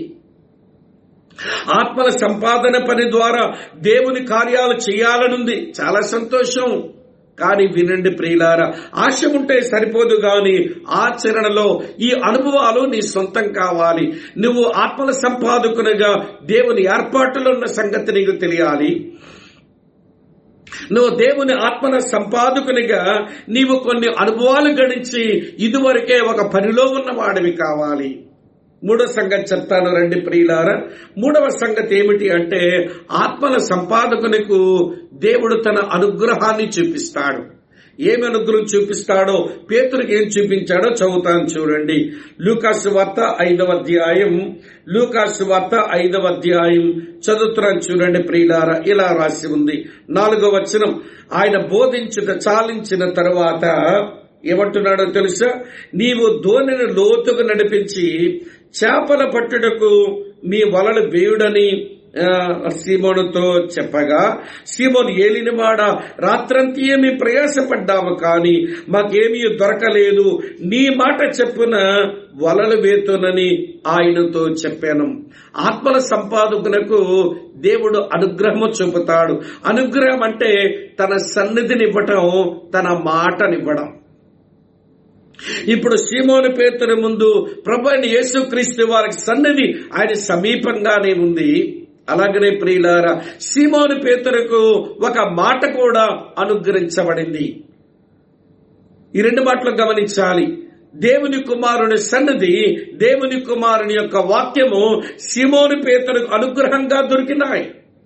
ఆత్మల సంపాదన పని ద్వారా దేవుని కార్యాలు చేయాలనుంది చాలా సంతోషం కానీ వినండి ప్రియులారా ఆశ ఉంటే సరిపోదు గాని ఆచరణలో ఈ అనుభవాలు నీ సొంతం కావాలి నువ్వు ఆత్మల సంపాదకునిగా దేవుని ఏర్పాటులో ఉన్న సంగతి నీకు తెలియాలి నువ్వు దేవుని ఆత్మల సంపాదకునిగా నీవు కొన్ని అనుభవాలు గడించి ఇదివరకే ఒక పనిలో ఉన్నవాడివి కావాలి మూడవ సంగతి చెప్తాను రండి ప్రియులారా మూడవ సంగతి ఏమిటి అంటే ఆత్మల సంపాదకునికు దేవుడు తన అనుగ్రహాన్ని చూపిస్తాడు ఏమి అనుగ్రహం చూపిస్తాడో పేతురికి ఏం చూపించాడో చదువుతాను చూడండి లూకాసు వార్త ఐదవ అధ్యాయం లూకాసు వార్త ఐదవ అధ్యాయం చదువుతున్నాను చూడండి ప్రియులారా ఇలా రాసి ఉంది నాలుగో వచనం ఆయన బోధించుట చాలించిన తరువాత ఏమంటున్నాడో తెలుసా నీవు ధోనిని లోతుకు నడిపించి చేపల పట్టుటకు మీ వలలు వేయుడని సీమోనుతో చెప్పగా సీమోను ఏలినవాడ రాత్రంతియే మేము ప్రయాసపడ్డాము కానీ మాకేమీ దొరకలేదు నీ మాట చెప్పున వలలు వేతునని ఆయనతో చెప్పాను ఆత్మల సంపాదకునకు దేవుడు అనుగ్రహము చూపుతాడు అనుగ్రహం అంటే తన సన్నిధినివ్వటం తన మాటనివ్వడం ఇప్పుడు సీమోని పేతుని ముందు ప్రభు అయిన యేసుక్రీస్తు వారికి సన్నిధి ఆయన సమీపంగానే ఉంది అలాగనే ప్రియులారా సీమోని పేతురకు ఒక మాట కూడా అనుగ్రహించబడింది ఈ రెండు మాటలు గమనించాలి దేవుని కుమారుని సన్నది దేవుని కుమారుని యొక్క వాక్యము సిమోని పేతలకు అనుగ్రహంగా దొరికినాయి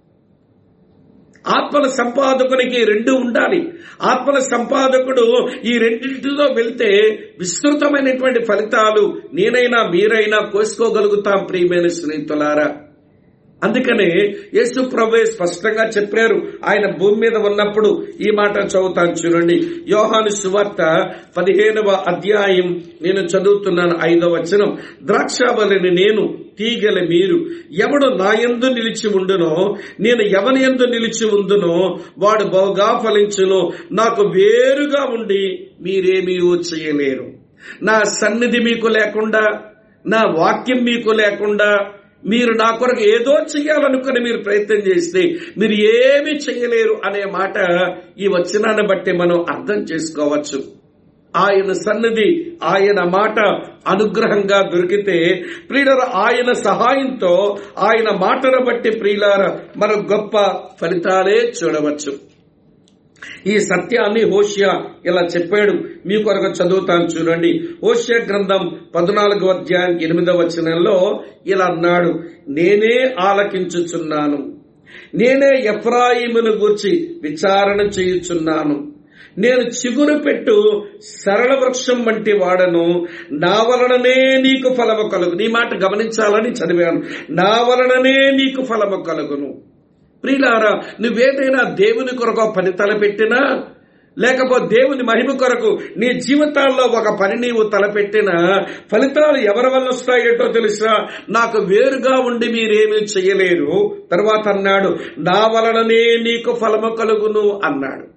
ఆత్మల సంపాదకునికి రెండు ఉండాలి ఆత్మల సంపాదకుడు ఈ రెండింటిలో వెళ్తే విస్తృతమైనటువంటి ఫలితాలు నేనైనా మీరైనా కోసుకోగలుగుతాం ప్రియమైన స్నేహితులారా అందుకనే యేసు ప్రభు స్పష్టంగా చెప్పారు ఆయన భూమి మీద ఉన్నప్పుడు ఈ మాట చదువుతాను చూడండి యోహాను సువార్త పదిహేనవ అధ్యాయం నేను చదువుతున్నాను ఐదవ వచనం ద్రాక్షాబలిని నేను తీగల మీరు ఎవడు నా యందు నిలిచి ఉండునో నేను ఎవని యందు నిలిచి ఉందునో వాడు బహుగా ఫలించును నాకు వేరుగా ఉండి మీరేమీ చేయలేరు నా సన్నిధి మీకు లేకుండా నా వాక్యం మీకు లేకుండా మీరు నా కొరకు ఏదో చెయ్యాలనుకుని మీరు ప్రయత్నం చేస్తే మీరు ఏమి చేయలేరు అనే మాట ఈ వచనాన్ని బట్టి మనం అర్థం చేసుకోవచ్చు ఆయన సన్నిధి ఆయన మాట అనుగ్రహంగా దొరికితే ప్రియుల ఆయన సహాయంతో ఆయన మాటను బట్టి ప్రియులార మనం గొప్ప ఫలితాలే చూడవచ్చు ఈ సత్యాన్ని హోషియా ఇలా చెప్పాడు మీ కొరకు చదువుతాను చూడండి హోషియా గ్రంథం పద్నాలుగో అధ్యాయం ఎనిమిదవ వచనంలో ఇలా అన్నాడు నేనే ఆలకించుచున్నాను నేనే ఎఫ్రాయిమును గూర్చి విచారణ చేయుచున్నాను నేను చిగురు పెట్టు సరళ వృక్షం వంటి వాడను నా వలననే నీకు ఫలము కలుగు నీ మాట గమనించాలని చదివాను నా వలననే నీకు ఫలము కలుగును ప్రియులారా నువ్వేదైనా దేవుని కొరకు పని తలపెట్టినా లేకపోతే దేవుని మహిమ కొరకు నీ జీవితాల్లో ఒక పని నీవు తలపెట్టినా ఫలితాలు ఎవరి వల్ల వస్తాయేటో తెలుసా నాకు వేరుగా ఉండి మీరేమీ చేయలేరు తర్వాత అన్నాడు నా వలననే నీకు ఫలము కలుగును అన్నాడు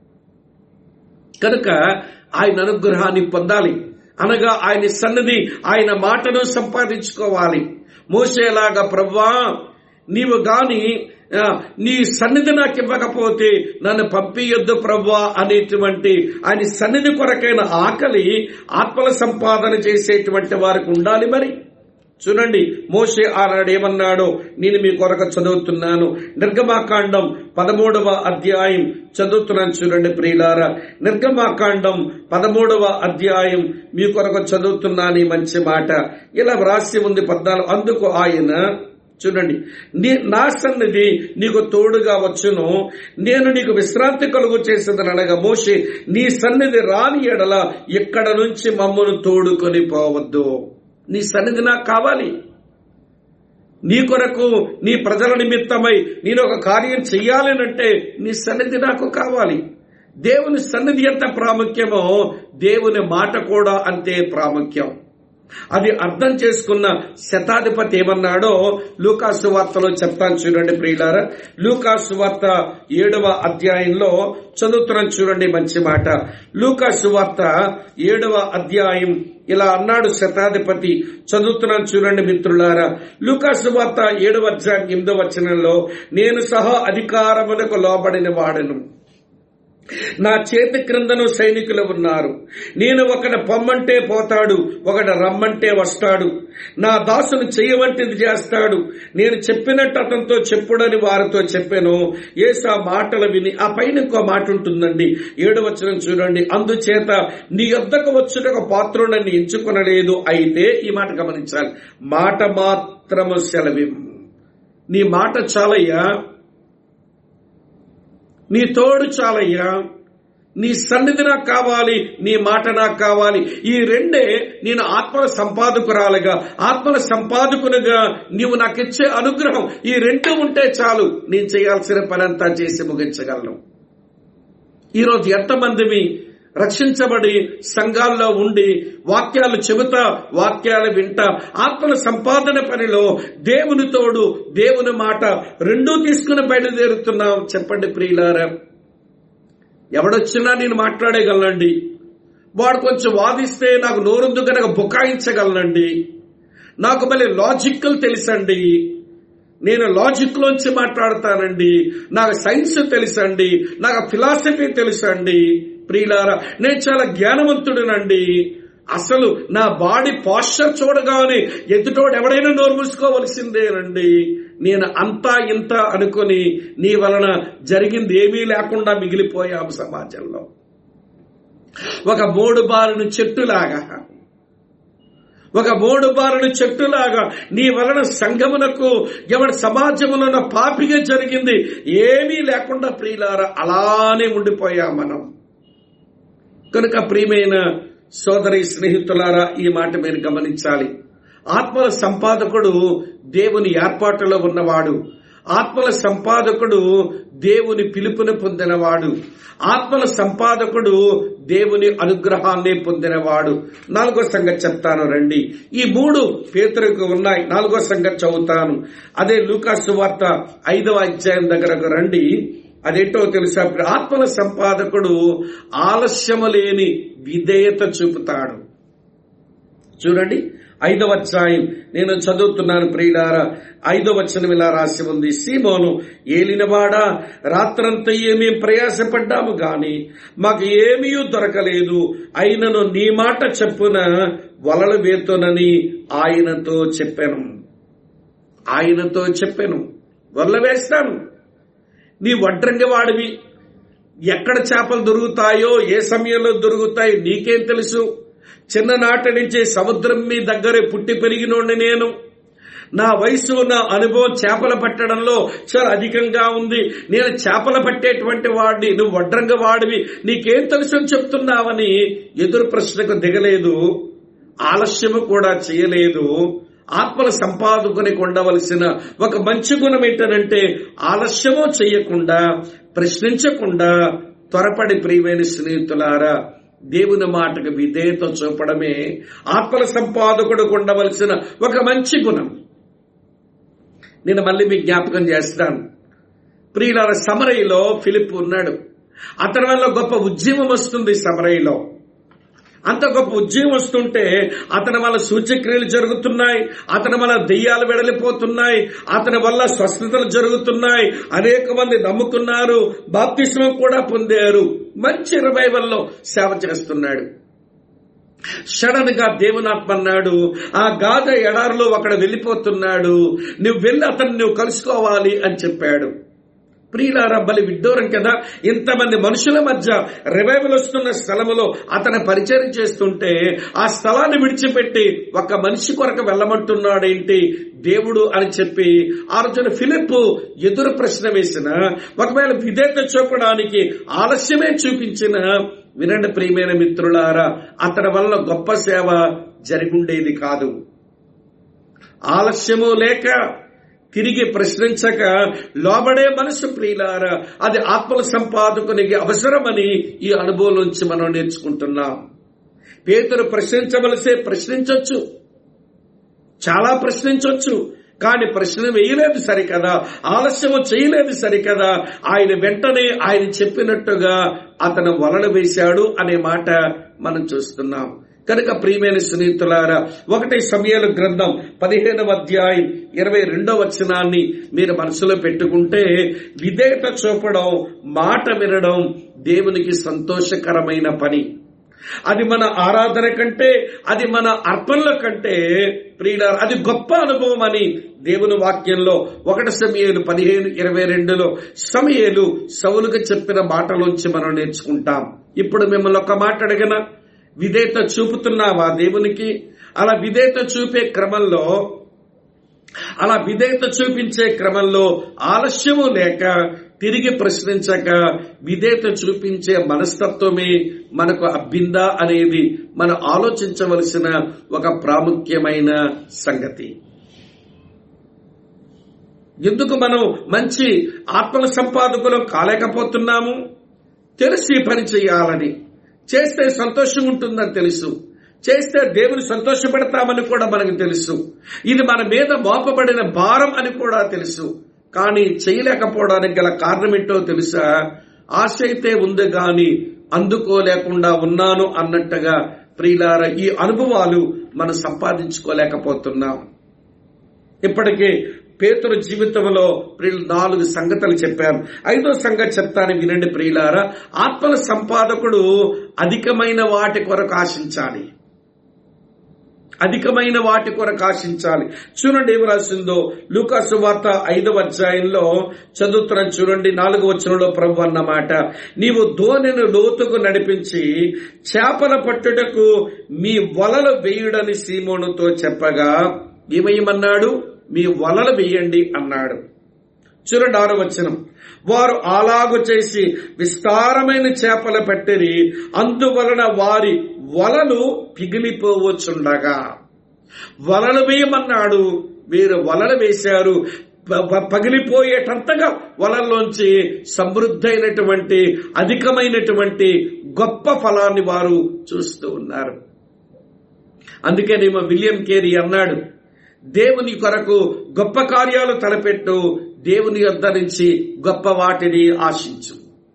కనుక ఆయన అనుగ్రహాన్ని పొందాలి అనగా ఆయన సన్నిధి ఆయన మాటను సంపాదించుకోవాలి మోసేలాగా ప్రవ్వా నీవు గాని ఆ, నీ సన్నిధి నాకు ఇవ్వకపోతే నన్ను పంపియొద్దు ప్రవ్వా అనేటువంటి ఆయన సన్నిధి కొరకైన ఆకలి ఆత్మల సంపాదన చేసేటువంటి వారికి ఉండాలి మరి చూడండి మోషే ఆనాడు ఏమన్నాడో నేను మీ కొరకు చదువుతున్నాను నిర్గమాకాండం పదమూడవ అధ్యాయం చదువుతున్నాను చూడండి ప్రియులారా నిర్గమాకాండం పదమూడవ అధ్యాయం మీ కొరకు చదువుతున్నాను ఈ మంచి మాట ఇలా వ్రాసి ఉంది పద్నాలుగు అందుకు ఆయన చూడండి నీ నా సన్నిధి నీకు తోడుగా వచ్చును నేను నీకు విశ్రాంతి కలుగు చేసేదని అనగా మోషే నీ సన్నిధి రాని ఎడల ఇక్కడ నుంచి మమ్మను తోడుకొని పోవద్దు నీ సన్నిధి నాకు కావాలి నీ కొరకు నీ ప్రజల నిమిత్తమై నేను ఒక కార్యం చెయ్యాలనంటే నీ సన్నిధి నాకు కావాలి దేవుని సన్నిధి ఎంత ప్రాముఖ్యమో దేవుని మాట కూడా అంతే ప్రాముఖ్యం అది అర్థం చేసుకున్న శతాధిపతి ఏమన్నాడో లూకాసు వార్తలో చెప్తాను చూడండి ప్రియులారా లూకాసు వార్త ఏడవ అధ్యాయంలో చదువుతున్నాను చూడండి మంచి మాట లూకాసు వార్త ఏడవ అధ్యాయం ఇలా అన్నాడు శతాధిపతి చదువుతున్నాను చూడండి మిత్రులారా లూకాసు వార్త ఏడవ అధ్యాయం ఎనిమిదవ వచనంలో నేను సహా అధికారములకు లోబడిన వాడను నా చేతి క్రిందను సైనికులు ఉన్నారు నేను ఒకడు పొమ్మంటే పోతాడు ఒకడు రమ్మంటే వస్తాడు నా దాసును చేయవంటిది చేస్తాడు నేను చెప్పినట్టు అతనితో చెప్పుడని వారితో చెప్పాను ఏసా మాటలు విని ఆ పైన ఇంకో మాట ఉంటుందండి ఏడు వచ్చిన చూడండి అందుచేత నీ యొద్దకు వచ్చుటకు పాత్రుడని ఎంచుకొనలేదు అయితే ఈ మాట గమనించాలి మాట మాత్రము సెలవి నీ మాట చాలయ్యా నీ తోడు చాలయ్యా నీ సన్నిధి నాకు కావాలి నీ మాట నాకు కావాలి ఈ రెండే నేను ఆత్మల సంపాదకురాలుగా ఆత్మల సంపాదకునిగా నీవు నాకు ఇచ్చే అనుగ్రహం ఈ రెండు ఉంటే చాలు నేను చేయాల్సిన పని అంతా చేసి ముగించగలను ఈరోజు ఎంతమందిమి రక్షించబడి సంఘాల్లో ఉండి వాక్యాలు చెబుతా వాక్యాలు వింటా ఆత్మల సంపాదన పనిలో దేవుని తోడు దేవుని మాట రెండూ తీసుకుని బయలుదేరుతున్నాం చెప్పండి ప్రియులారా ఎవడొచ్చినా నేను మాట్లాడగలనండి వాడు కొంచెం వాదిస్తే నాకు నోరుందు కనుక బుకాయించగలనండి నాకు మళ్ళీ లాజికల్ తెలుసండి నేను లాజిక్ లోంచి మాట్లాడతానండి నాకు సైన్స్ తెలుసండి నాకు ఫిలాసఫీ తెలుసండి ప్రియులారా నేను చాలా జ్ఞానవంతుడినండి అసలు నా బాడీ పాశ్చర్ చూడగానే ఎదుటోడు ఎవడైనా నోరు మూసుకోవలసిందేనండి నేను అంతా ఇంత అనుకొని నీ వలన జరిగింది ఏమీ లేకుండా మిగిలిపోయాము సమాజంలో ఒక మూడు బారును చెట్టులాగా ఒక మూడు బారును చెట్టులాగా నీ వలన సంఘమునకు ఎవరి సమాజములో పాపిగా జరిగింది ఏమీ లేకుండా ప్రియులారా అలానే ఉండిపోయాం మనం కనుక ప్రియమైన సోదరి స్నేహితులారా ఈ మాట మీరు గమనించాలి ఆత్మల సంపాదకుడు దేవుని ఏర్పాటులో ఉన్నవాడు ఆత్మల సంపాదకుడు దేవుని పిలుపుని పొందినవాడు ఆత్మల సంపాదకుడు దేవుని అనుగ్రహాన్ని పొందినవాడు నాలుగో సంగతి చెప్తాను రండి ఈ మూడు పేతులకు ఉన్నాయి నాలుగో సంగతి చదువుతాను అదే లూకాసు వార్త ఐదవ అధ్యాయం దగ్గరకు రండి అదేంటో తెలుసా ఆత్మల సంపాదకుడు ఆలస్యము లేని విధేయత చూపుతాడు చూడండి ఐదవ అధ్యాయం నేను చదువుతున్నాను ప్రియులారా ఐదవ వచనం ఇలా రాసి ఉంది సీమోను ఏలినవాడా రాత్రంతా ఏమీ ప్రయాసపడ్డాము గాని మాకు ఏమీ దొరకలేదు అయినను నీ మాట చెప్పున వలలు వేతునని ఆయనతో చెప్పాను ఆయనతో చెప్పాను వలల వేస్తాను నీ వడ్రంగి వాడివి ఎక్కడ చేపలు దొరుకుతాయో ఏ సమయంలో దొరుకుతాయి నీకేం తెలుసు చిన్ననాటి నుంచి సముద్రం మీ దగ్గరే పుట్టి పెరిగినోడిని నేను నా వయసు నా అనుభవం చేపలు పట్టడంలో చాలా అధికంగా ఉంది నేను చేపలు పట్టేటువంటి వాడిని నువ్వు వడ్రంగ వాడివి నీకేం తెలుసు అని చెప్తున్నావని ఎదురు ప్రశ్నకు దిగలేదు ఆలస్యము కూడా చేయలేదు ఆత్మల సంపాదకుని ఉండవలసిన ఒక మంచి గుణం ఏంటనంటే ఆలస్యము చేయకుండా ప్రశ్నించకుండా త్వరపడి ప్రియమైన స్నేహితులారా దేవుని మాటకు విధేయత చూపడమే ఆత్మల సంపాదకుడు ఉండవలసిన ఒక మంచి గుణం నేను మళ్ళీ మీకు జ్ఞాపకం చేస్తాను ప్రియుల సమరయ్యలో ఫిలిప్ ఉన్నాడు అతని వల్ల గొప్ప ఉద్యమం వస్తుంది సమరయ్యలో అంత గొప్ప ఉద్యమం వస్తుంటే అతని వల్ల సూచక్రియలు జరుగుతున్నాయి అతని వల్ల దెయ్యాలు వెడలిపోతున్నాయి అతని వల్ల స్వస్థతలు జరుగుతున్నాయి అనేక మంది నమ్ముకున్నారు బాప్తిస్మం కూడా పొందారు మంచి రివైవల్లో సేవ చేస్తున్నాడు సడన్ గా దేవునాత్మ అన్నాడు ఆ గాథ ఎడారిలో అక్కడ వెళ్ళిపోతున్నాడు నువ్వు వెళ్ళి అతన్ని నువ్వు కలుసుకోవాలి అని చెప్పాడు ప్రియులారా బలి విడ్డూరం కదా ఇంతమంది మనుషుల మధ్య రివైవల్ వస్తున్న స్థలములో అతను పరిచయం చేస్తుంటే ఆ స్థలాన్ని విడిచిపెట్టి ఒక మనిషి కొరకు వెళ్ళమంటున్నాడేంటి దేవుడు అని చెప్పి ఆ రోజున ఫిలిప్ ఎదురు ప్రశ్న వేసిన ఒకవేళ విధేత చూపడానికి ఆలస్యమే చూపించిన వినండి ప్రియమైన మిత్రులారా అతని వల్ల గొప్ప సేవ జరిగుండేది కాదు ఆలస్యము లేక తిరిగి ప్రశ్నించక లోబడే మనసు ప్రియులారా అది ఆత్మల సంపాదకునికి అవసరమని ఈ అనుభవం నుంచి మనం నేర్చుకుంటున్నాం పేతురు ప్రశ్నించవలసే ప్రశ్నించవచ్చు చాలా ప్రశ్నించవచ్చు కానీ ప్రశ్న వేయలేదు సరికదా ఆలస్యము చేయలేదు సరికదా ఆయన వెంటనే ఆయన చెప్పినట్టుగా అతను వలన వేశాడు అనే మాట మనం చూస్తున్నాం కనుక ప్రియమైన స్నేహితులారా ఒకటి సమయాల గ్రంథం పదిహేనవ అధ్యాయం ఇరవై రెండవ వచనాన్ని మీరు మనసులో పెట్టుకుంటే విధేయత చూపడం మాట వినడం దేవునికి సంతోషకరమైన పని అది మన ఆరాధన కంటే అది మన అర్పణల కంటే ప్రియుల అది గొప్ప అనుభవం అని దేవుని వాక్యంలో ఒకటి సమయాలు పదిహేను ఇరవై రెండులో సమయాలు సౌలుగా చెప్పిన మాటలోంచి మనం నేర్చుకుంటాం ఇప్పుడు మిమ్మల్ని ఒక మాట అడిగిన విధేయత చూపుతున్నావా దేవునికి అలా విధేయత చూపే క్రమంలో అలా విధేయత చూపించే క్రమంలో ఆలస్యము లేక తిరిగి ప్రశ్నించక విధేయత చూపించే మనస్తత్వమే మనకు అబ్బిందా అనేది మనం ఆలోచించవలసిన ఒక ప్రాముఖ్యమైన సంగతి ఎందుకు మనం మంచి ఆత్మల సంపాదకులు కాలేకపోతున్నాము తెలిసి పని చేయాలని చేస్తే సంతోషం ఉంటుందని తెలుసు చేస్తే దేవుని సంతోషపెడతామని కూడా మనకు తెలుసు ఇది మన మీద మోపబడిన భారం అని కూడా తెలుసు కానీ చేయలేకపోవడానికి గల కారణం ఏంటో తెలుసా ఆశ అయితే ఉంది గాని అందుకోలేకుండా ఉన్నాను అన్నట్టుగా ప్రియులార ఈ అనుభవాలు మనం సంపాదించుకోలేకపోతున్నాం ఇప్పటికే పేతురు జీవితంలో ప్రియులు నాలుగు సంగతులు చెప్పారు ఐదో సంగతి చెప్తాను వినండి ప్రియులారా ఆత్మల సంపాదకుడు అధికమైన వాటి కొరకు ఆశించాలి అధికమైన వాటి కొరకు ఆశించాలి చూడండి ఏమి రాసిందో లూకాసు వార్త ఐదవ అధ్యాయంలో చదువుతున్నాను చూడండి నాలుగు వచనంలో ప్రభు అన్నమాట నీవు ధోనిని లోతుకు నడిపించి చేపల పట్టుటకు మీ వలలు వేయుడని సీమోనుతో చెప్పగా ఏమయ్యమన్నాడు మీ వలలు వేయండి అన్నాడు చూడండి ఆరో వచనం వారు అలాగు చేసి విస్తారమైన చేపలు పట్టిరి అందువలన వారి వలలు పిగిలిపోవచ్చుండగా వలలు వేయమన్నాడు వీరు వలలు వేశారు ప- ప- పగిలిపోయేటంతగా వలల్లోంచి సమృద్ధైనటువంటి అధికమైనటువంటి గొప్ప ఫలాన్ని వారు చూస్తూ ఉన్నారు అందుకేనేమో విలియం కేరీ అన్నాడు దేవుని కొరకు గొప్ప కార్యాలు తలపెట్టు దేవుని యొద్ద నుంచి గొప్ప వాటిని ఆశించు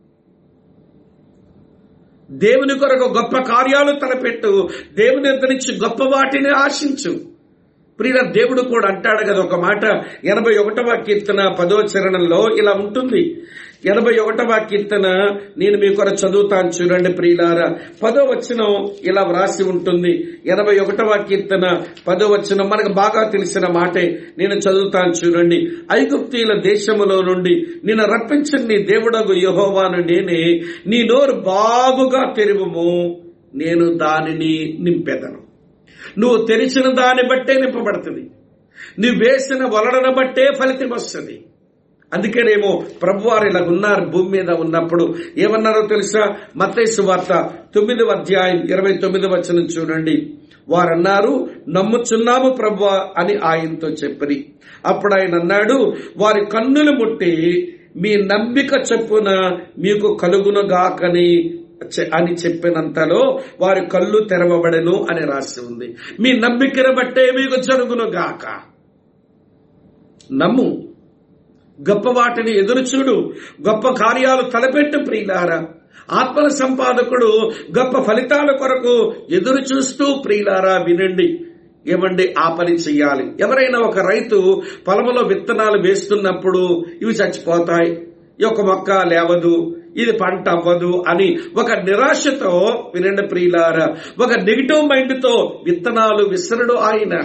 దేవుని కొరకు గొప్ప కార్యాలు తలపెట్టు దేవుని యొద్ద నుంచి గొప్ప వాటిని ఆశించు ప్రియ దేవుడు కూడా అంటాడు కదా ఒక మాట ఎనభై ఒకటవ కీర్తన పదో చరణంలో ఇలా ఉంటుంది ఎనభై ఒకటవ కీర్తన నేను మీ కొరకు చదువుతాను చూడండి ప్రియులారా పదో వచనం ఇలా వ్రాసి ఉంటుంది ఎనభై ఒకటవ కీర్తన పదో వచనం మనకు బాగా తెలిసిన మాటే నేను చదువుతాను చూడండి ఐగుప్తీల దేశములో నుండి నిన్ను రప్పించిన నీ దేవుడగు యహోవాను నేనే నీ నోరు బాగుగా తెరువుము నేను దానిని నింపెదను నువ్వు తెరిచిన దాన్ని బట్టే నింపబడుతుంది నువ్వు వేసిన వలడను బట్టే ఫలితం వస్తుంది అందుకేనేమో ప్రభువారు ఇలా ఉన్నారు భూమి మీద ఉన్నప్పుడు ఏమన్నారో తెలుసా మత్తైసు వార్త తొమ్మిదవ అధ్యాయం ఇరవై తొమ్మిది వచనం చూడండి వారన్నారు నమ్ముచున్నాము ప్రభు అని ఆయనతో చెప్పరి అప్పుడు ఆయన అన్నాడు వారి కన్నులు ముట్టి మీ నమ్మిక చొప్పున మీకు కలుగునుగాకని చె- అని చెప్పినంతలో వారి కళ్ళు తెరవబడెను అని రాసి ఉంది మీ నమ్మికను బట్టే మీకు జరుగును గాక నమ్ము గొప్ప వాటిని ఎదురు చూడు గొప్ప కార్యాలు తలపెట్టు ప్రియులారా ఆత్మల సంపాదకుడు గొప్ప ఫలితాల కొరకు ఎదురు చూస్తూ ప్రియులారా వినండి ఏమండి ఆ పని చెయ్యాలి ఎవరైనా ఒక రైతు పొలంలో విత్తనాలు వేస్తున్నప్పుడు ఇవి చచ్చిపోతాయి ఈ ఒక మొక్క లేవదు ఇది పంట అవ్వదు అని ఒక నిరాశతో వినండి ప్రియులారా ఒక నెగిటివ్ మైండ్ తో విత్తనాలు విసరడు ఆయన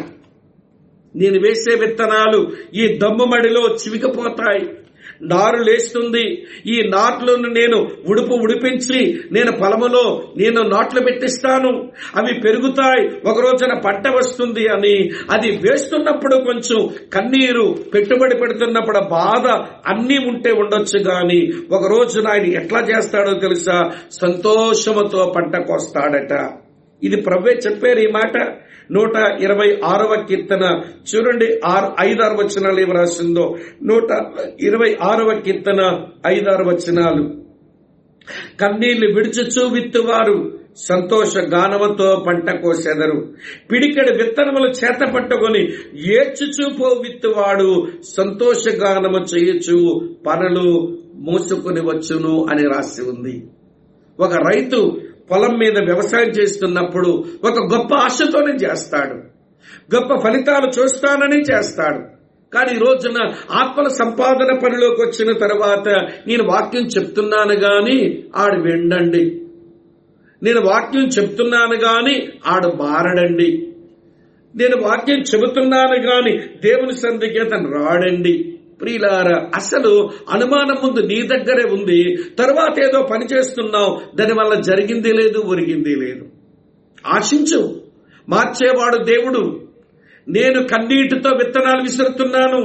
నేను వేసే విత్తనాలు ఈ దమ్ము మడిలో చివికిపోతాయి నారు లేస్తుంది ఈ నాట్లను నేను ఉడుపు ఉడిపించి నేను పొలములో నేను నాట్లు పెట్టిస్తాను అవి పెరుగుతాయి ఒక రోజున పంట వస్తుంది అని అది వేస్తున్నప్పుడు కొంచెం కన్నీరు పెట్టుబడి పెడుతున్నప్పుడు బాధ అన్నీ ఉంటే ఉండొచ్చు గాని ఒక రోజున ఆయన ఎట్లా చేస్తాడో తెలుసా సంతోషముతో పంట కోస్తాడట ఇది ప్రవ్వే చెప్పారు ఈ మాట నూట ఇరవై ఆరవ కీర్తన చూడండి ఆరు ఐదారు వచనాలు ఏమి రాసిందో నూట ఇరవై ఆరవ కీర్తన ఐదారు వచనాలు కన్నీళ్లు విడుచుచూ విత్తువారు సంతోష గానముతో పంట కోసెదరు పిడికెడు విత్తనములు చేత పట్టుకొని ఏడ్చుచూ పో విత్తువాడు సంతోష గానము చేయుచు పనులు మోసుకుని వచ్చును అని రాసి ఉంది ఒక రైతు పొలం మీద వ్యవసాయం చేస్తున్నప్పుడు ఒక గొప్ప ఆశతోనే చేస్తాడు గొప్ప ఫలితాలు చూస్తానని చేస్తాడు కానీ ఈ రోజున ఆత్మల సంపాదన పనిలోకి వచ్చిన తర్వాత నేను వాక్యం చెప్తున్నాను గాని ఆడు విండండి నేను వాక్యం చెప్తున్నాను గాని ఆడు మారడండి నేను వాక్యం చెబుతున్నాను గాని దేవుని సంధికి అతను రాడండి ప్రియులారా అసలు అనుమానం ముందు నీ దగ్గరే ఉంది తర్వాత ఏదో పని చేస్తున్నావు దానివల్ల జరిగింది లేదు ఒరిగింది లేదు ఆశించు మార్చేవాడు దేవుడు నేను కన్నీటితో విత్తనాలు విసురుతున్నాను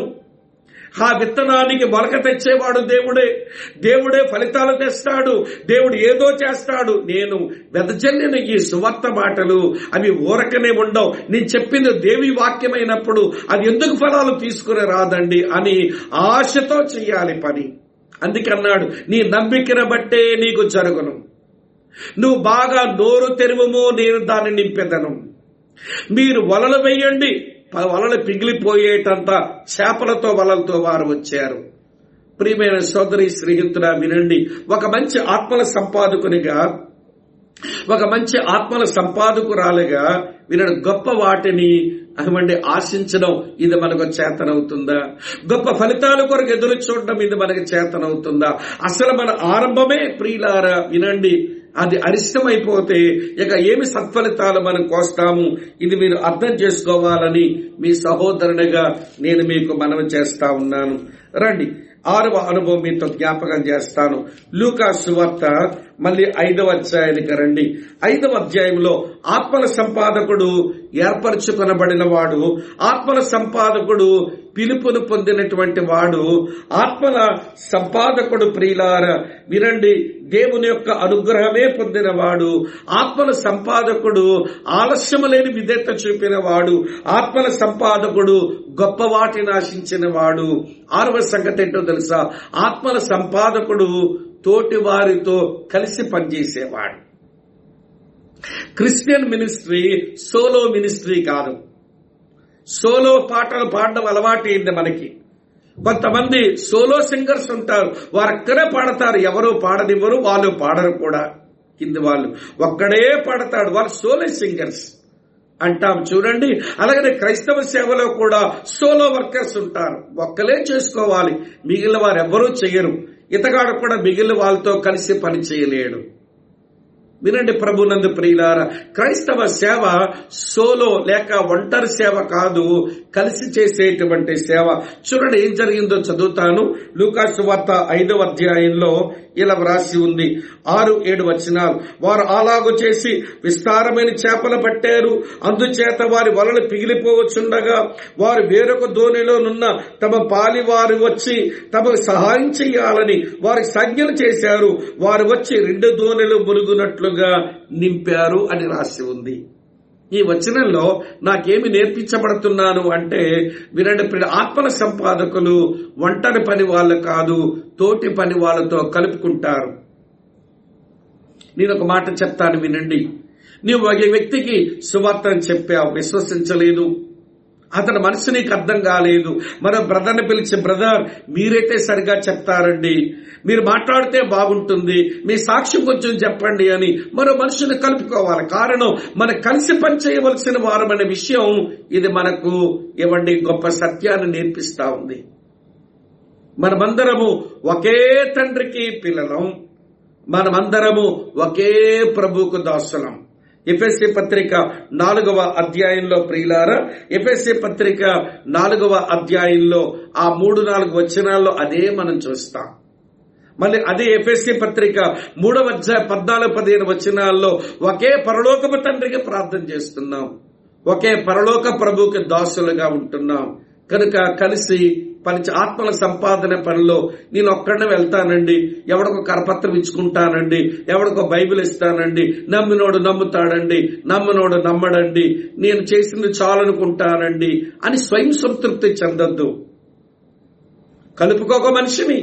ఆ విత్తనానికి మొలక తెచ్చేవాడు దేవుడే దేవుడే ఫలితాలు తెస్తాడు దేవుడు ఏదో చేస్తాడు నేను వెదజల్లిన ఈ సువార్త మాటలు అవి ఊరకనే ఉండవు నేను చెప్పింది దేవి వాక్యమైనప్పుడు అది ఎందుకు ఫలాలు తీసుకుని రాదండి అని ఆశతో చెయ్యాలి పని అందుకన్నాడు నీ నమ్మికను బట్టే నీకు జరుగును నువ్వు బాగా నోరు తెరువము నేను దాన్ని నింపెదను మీరు వలలు వేయండి ప- వలలు పిగిలిపోయేటంత చేపలతో వలలతో వారు వచ్చారు ప్రియమైన సోదరి స్నేహితుడా వినండి ఒక మంచి ఆత్మల సంపాదకునిగా ఒక మంచి ఆత్మల సంపాదకురాలుగా వినడు గొప్ప వాటిని అటువంటి ఆశించడం ఇది మనకు చేతనవుతుందా గొప్ప ఫలితాల కొరకు ఎదురు చూడడం ఇది మనకు చేతనవుతుందా అసలు మన ఆరంభమే ప్రియులారా వినండి అది అరిష్టమైపోతే ఇక ఏమి సత్ఫలితాలు మనం కోస్తాము ఇది మీరు అర్థం చేసుకోవాలని మీ సహోదరునిగా నేను మీకు మనవి చేస్తా ఉన్నాను రండి ఆరవ అనుభవం మీతో జ్ఞాపకం చేస్తాను లూకా సువార్త మళ్ళీ ఐదవ అధ్యాయానికి రండి ఐదవ అధ్యాయంలో ఆత్మల సంపాదకుడు ఏర్పరచుకొనబడిన వాడు ఆత్మల సంపాదకుడు పిలుపును పొందినటువంటి వాడు ఆత్మల సంపాదకుడు ప్రియులార వినండి దేవుని యొక్క అనుగ్రహమే పొందినవాడు ఆత్మల సంపాదకుడు ఆలస్యము లేని విధేత చూపిన వాడు ఆత్మల సంపాదకుడు గొప్ప వాటిని ఆశించిన వాడు ఆరవ సంగతి ఏంటో తెలుసా ఆత్మల సంపాదకుడు తోటి వారితో కలిసి పనిచేసేవాడు క్రిస్టియన్ మినిస్ట్రీ సోలో మినిస్ట్రీ కాదు సోలో పాటలు పాడడం అలవాటైంది మనకి కొంతమంది సోలో సింగర్స్ ఉంటారు వారు అక్కడే పాడతారు ఎవరు పాడనివ్వరు వాళ్ళు పాడరు కూడా కింది వాళ్ళు ఒక్కడే పాడతాడు వాళ్ళు సోలో సింగర్స్ అంటాం చూడండి అలాగనే క్రైస్తవ సేవలో కూడా సోలో వర్కర్స్ ఉంటారు ఒక్కలే చేసుకోవాలి మిగిలిన వారు ఎవరూ చేయరు ఇతగాడు కూడా మిగిలిన వాళ్ళతో కలిసి పని చేయలేడు వినండి ప్రభునందు ప్రియులార క్రైస్తవ సేవ సోలో లేక ఒంటరి సేవ కాదు కలిసి చేసేటువంటి సేవ చూడండి ఏం జరిగిందో చదువుతాను లూకాసు వార్త ఐదవ అధ్యాయంలో ఇలా వ్రాసి ఉంది ఆరు ఏడు వచనాలు వారు అలాగు చేసి విస్తారమైన చేపలు పట్టారు అందుచేత వారి వలలు పిగిలిపోవచ్చుండగా వారు వేరొక దోణిలోనున్న తమ పాలి వారు వచ్చి తమకు సహాయం చేయాలని వారికి సంజ్ఞలు చేశారు వారు వచ్చి రెండు దోణిలు మురుగునట్లుగా నింపారు అని రాసి ఉంది ఈ వచనంలో నాకేమి నేర్పించబడుతున్నాను అంటే వినండి ప్రియ ఆత్మల సంపాదకులు ఒంటరి పని వాళ్ళు కాదు తోటి పని వాళ్ళతో కలుపుకుంటారు నేను ఒక మాట చెప్తాను వినండి నీవు ఒక వ్యక్తికి సువార్తను చెప్పావు విశ్వసించలేదు అతని మనసు నీకు అర్థం కాలేదు మరో బ్రదర్ని పిలిచి బ్రదర్ మీరైతే సరిగా చెప్తారండి మీరు మాట్లాడితే బాగుంటుంది మీ సాక్ష్యం కొంచెం చెప్పండి అని మరో మనుషుని కలుపుకోవాలి కారణం మన కలిసి పనిచేయవలసిన వారం అనే విషయం ఇది మనకు ఇవ్వండి గొప్ప సత్యాన్ని నేర్పిస్తా ఉంది మనమందరము ఒకే తండ్రికి పిల్లలం మనమందరము ఒకే ప్రభుకు దాసులం ఎఫ్ఎస్సి పత్రిక నాలుగవ అధ్యాయంలో ప్రియులారా ఎఫ్ఎస్సి పత్రిక నాలుగవ అధ్యాయంలో ఆ మూడు నాలుగు వచనాల్లో అదే మనం చూస్తాం మళ్ళీ అదే ఎఫ్ఎస్సి పత్రిక మూడవ అధ్యాయ పద్నాలుగు పదిహేను వచనాల్లో ఒకే పరలోకపు తండ్రికి ప్రార్థన చేస్తున్నాం ఒకే పరలోక ప్రభుకి దాసులుగా ఉంటున్నాం కనుక కలిసి పని ఆత్మల సంపాదన పనిలో నేను ఒక్కడనే వెళ్తానండి ఎవడికో కరపత్రం ఇచ్చుకుంటానండి ఎవడికో బైబిల్ ఇస్తానండి నమ్మినోడు నమ్ముతాడండి నమ్మనోడు నమ్మడండి నేను చేసింది చాలనుకుంటానండి అని స్వయం సంతృప్తి చెందొద్దు కలుపుకోక మనిషిని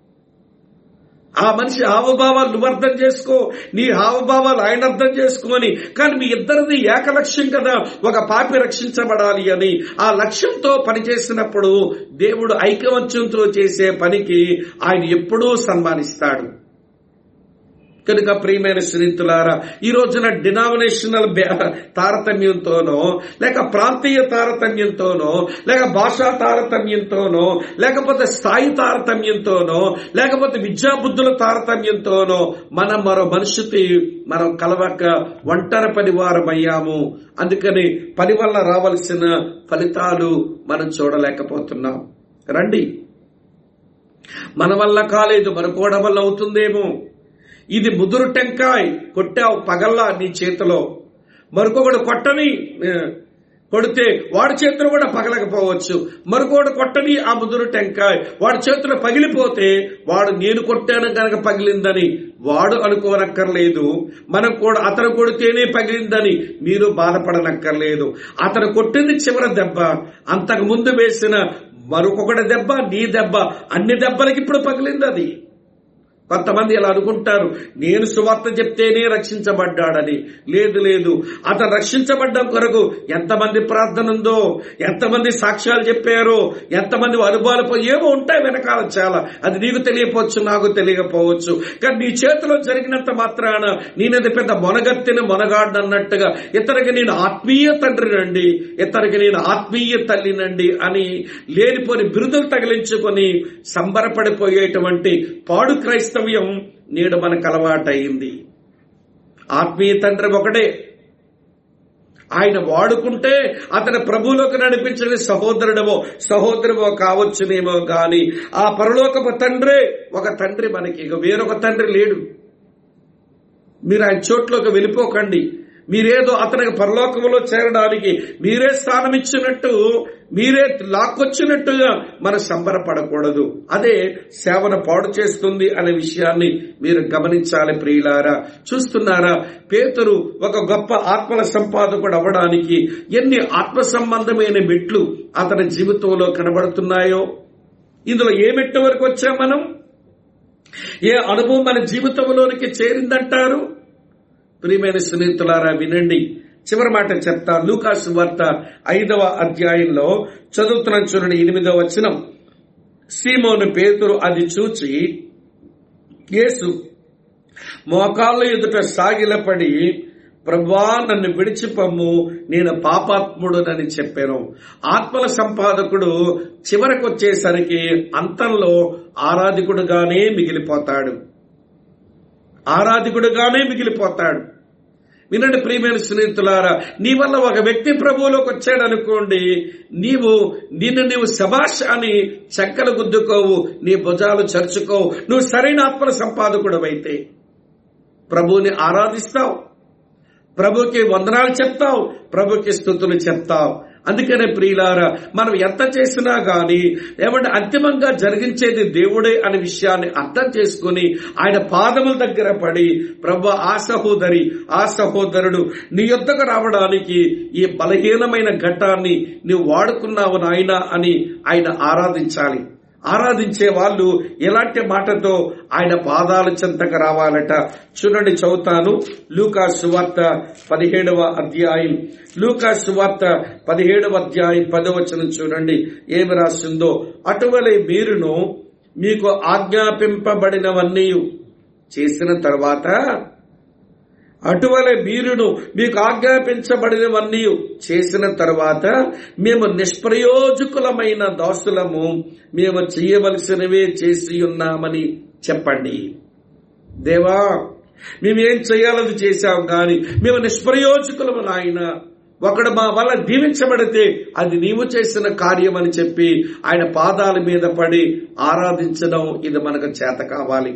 ఆ మనిషి హావభావాలు నువ్వు అర్థం చేసుకో నీ హావభావాలు ఆయన అర్థం చేసుకొని కానీ మీ ఇద్దరిది ఏక లక్ష్యం కదా ఒక పాపి రక్షించబడాలి అని ఆ లక్ష్యంతో పనిచేసినప్పుడు దేవుడు ఐకమత్యంతో చేసే పనికి ఆయన ఎప్పుడూ సన్మానిస్తాడు కనుక ప్రియమైన శ్రీతులారా ఈ రోజున డినామినేషనల్ తారతమ్యంతోనో లేక ప్రాంతీయ తారతమ్యంతోనో లేక భాషా తారతమ్యంతోనో లేకపోతే స్థాయి తారతమ్యంతోనో లేకపోతే విద్యాబుద్ధుల తారతమ్యంతోనో మనం మరో మనిషికి మనం కలవక ఒంటరి పనివారం అయ్యాము అందుకని పని వల్ల రావలసిన ఫలితాలు మనం చూడలేకపోతున్నాం రండి మన వల్ల కాలేదు మరొకోవడం వల్ల అవుతుందేమో ఇది ముదురు టెంకాయ్ కొట్టావు పగల్లా నీ చేతిలో మరొకడు కొట్టని కొడితే వాడి చేతులు కూడా పగలకపోవచ్చు మరొకడు కొట్టని ఆ ముదురు టెంకాయ్ వాడి చేతులు పగిలిపోతే వాడు నేను కొట్టాను కనుక పగిలిందని వాడు అనుకోనక్కర్లేదు మనం కూడా అతను కొడితేనే పగిలిందని మీరు బాధపడనక్కర్లేదు అతను కొట్టింది చివరి దెబ్బ అంతకు ముందు వేసిన మరొకటి దెబ్బ నీ దెబ్బ అన్ని దెబ్బలకి ఇప్పుడు పగిలింది అది కొంతమంది ఇలా అనుకుంటారు నేను సువార్త చెప్తేనే రక్షించబడ్డాడని లేదు లేదు అతను రక్షించబడ్డం కొరకు ఎంతమంది ప్రార్థన ఉందో ఎంతమంది సాక్ష్యాలు చెప్పారో ఎంతమంది అనుభవాలు ఏమో ఉంటాయి వెనకాల చాలా అది నీకు తెలియపోవచ్చు నాకు తెలియకపోవచ్చు కానీ నీ చేతిలో జరిగినంత మాత్రాన నేనది పెద్ద మొనగత్తిన మొనగాడు అన్నట్టుగా ఇతనికి నేను ఆత్మీయ తండ్రినండి ఇతనికి నేను ఆత్మీయ తల్లినండి అని లేనిపోని బిరుదులు తగిలించుకొని సంబరపడిపోయేటువంటి పాడు క్రైస్తవ క్రైస్తవ్యం నేడు మనకు అలవాటయింది ఆత్మీయ తండ్రి ఒకడే ఆయన వాడుకుంటే అతని ప్రభువులోకి నడిపించిన సహోదరుడమో సహోదరుమో కావచ్చునేమో గాని ఆ పరలోకపు తండ్రే ఒక తండ్రి మనకి ఇక వేరొక తండ్రి లేడు మీరు ఆయన చోట్లోకి వెళ్ళిపోకండి మీరేదో అతనికి పరలోకములో చేరడానికి మీరే స్థానం ఇచ్చినట్టు మీరే లాక్కొచ్చినట్టుగా మనం సంబరపడకూడదు అదే సేవను పాడు చేస్తుంది అనే విషయాన్ని మీరు గమనించాలి ప్రియులారా చూస్తున్నారా పేతురు ఒక గొప్ప ఆత్మల సంపాదకుడు అవ్వడానికి ఎన్ని ఆత్మ సంబంధమైన మెట్లు అతని జీవితంలో కనబడుతున్నాయో ఇందులో ఏ మెట్టు వరకు వచ్చాం మనం ఏ అనుభవం మన జీవితంలోనికి చేరిందంటారు ప్రియమైన స్నేహితులారా వినండి చివరి మాట చెప్తా లూకాసు వార్త ఐదవ అధ్యాయంలో చదువుతున్న చూడండి ఎనిమిదవ వచనం సీమోను పేతురు అది చూచి యేసు మోకాళ్ళ ఎదుట సాగిలపడి ప్రభా నన్ను విడిచిపమ్ము నేను పాపాత్ముడునని చెప్పాను ఆత్మల సంపాదకుడు చివరకు వచ్చేసరికి అంతంలో ఆరాధికుడుగానే మిగిలిపోతాడు ఆరాధికుడుగానే మిగిలిపోతాడు వినండి ప్రియమైన స్నేహితులారా నీ వల్ల ఒక వ్యక్తి ప్రభువులోకి వచ్చాడు అనుకోండి నీవు నిన్ను నీవు శబాష్ అని చెక్కలు గుద్దుకోవు నీ భుజాలు చరుచుకోవు నువ్వు సరైన ఆత్మల సంపాదకుడు అయితే ప్రభువుని ఆరాధిస్తావు ప్రభుకి వందనాలు చెప్తావు ప్రభుకి స్థుతులు చెప్తావు అందుకనే ప్రియులారా మనం ఎంత చేసినా గాని ఏమంటే అంతిమంగా జరిగించేది దేవుడే అనే విషయాన్ని అర్థం చేసుకుని ఆయన పాదముల దగ్గర పడి ప్రభు ఆ సహోదరి ఆ సహోదరుడు నీ యొద్దకు రావడానికి ఈ బలహీనమైన ఘట్టాన్ని నీవు వాడుకున్నావు నాయన అని ఆయన ఆరాధించాలి ఆరాధించే వాళ్ళు ఎలాంటి మాటతో ఆయన పాదాల చెంతకు రావాలట చూడండి చదువుతాను లూకా సువార్త పదిహేడవ అధ్యాయం లూకా సువార్త పదిహేడవ అధ్యాయం పదవచనం చూడండి ఏమి రాసిందో అటువలే మీరును మీకు ఆజ్ఞాపింపబడినవన్నీ చేసిన తర్వాత అటువలే మీరును మీకు ఆజ్ఞాపించబడినవన్నీ చేసిన తర్వాత మేము నిష్ప్రయోజకులమైన దాసులము మేము చేయవలసినవే చేసి ఉన్నామని చెప్పండి దేవా మేమేం చేయాలని చేశాం గాని మేము నిష్ప్రయోజకులము నాయన ఒకడు మా వల్ల దీవించబడితే అది నీవు చేసిన కార్యం అని చెప్పి ఆయన పాదాల మీద పడి ఆరాధించడం ఇది మనకు చేత కావాలి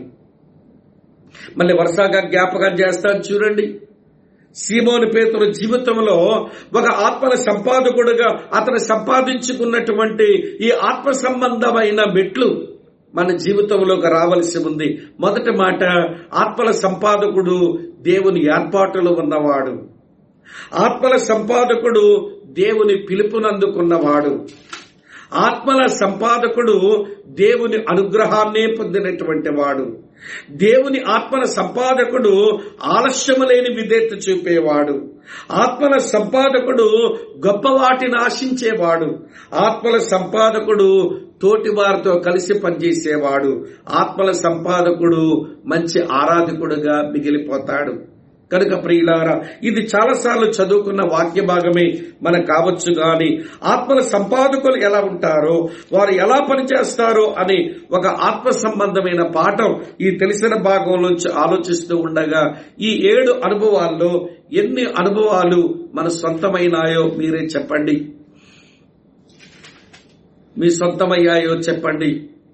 మళ్ళీ వరుసగా జ్ఞాపకం చేస్తాను చూడండి సీమోని పేతుల జీవితంలో ఒక ఆత్మల సంపాదకుడుగా అతను సంపాదించుకున్నటువంటి ఈ ఆత్మ సంబంధమైన మెట్లు మన జీవితంలోకి రావలసి ఉంది మొదటి మాట ఆత్మల సంపాదకుడు దేవుని ఏర్పాటులో ఉన్నవాడు ఆత్మల సంపాదకుడు దేవుని పిలుపునందుకున్నవాడు ఆత్మల సంపాదకుడు దేవుని అనుగ్రహాన్నే పొందినటువంటి వాడు దేవుని ఆత్మల సంపాదకుడు ఆలస్యము లేని విధేత చూపేవాడు ఆత్మల సంపాదకుడు గొప్ప వాటిని ఆశించేవాడు ఆత్మల సంపాదకుడు తోటి వారితో కలిసి పనిచేసేవాడు ఆత్మల సంపాదకుడు మంచి ఆరాధకుడుగా మిగిలిపోతాడు కనుక ప్రియులారా ఇది చాలాసార్లు చదువుకున్న వాక్య భాగమే మనకు కావచ్చు గాని ఆత్మల సంపాదకులు ఎలా ఉంటారో వారు ఎలా పనిచేస్తారో అని ఒక ఆత్మ సంబంధమైన పాఠం ఈ తెలిసిన భాగం నుంచి ఆలోచిస్తూ ఉండగా ఈ ఏడు అనుభవాల్లో ఎన్ని అనుభవాలు మన సొంతమైనాయో మీరే చెప్పండి మీ సొంతమయ్యాయో చెప్పండి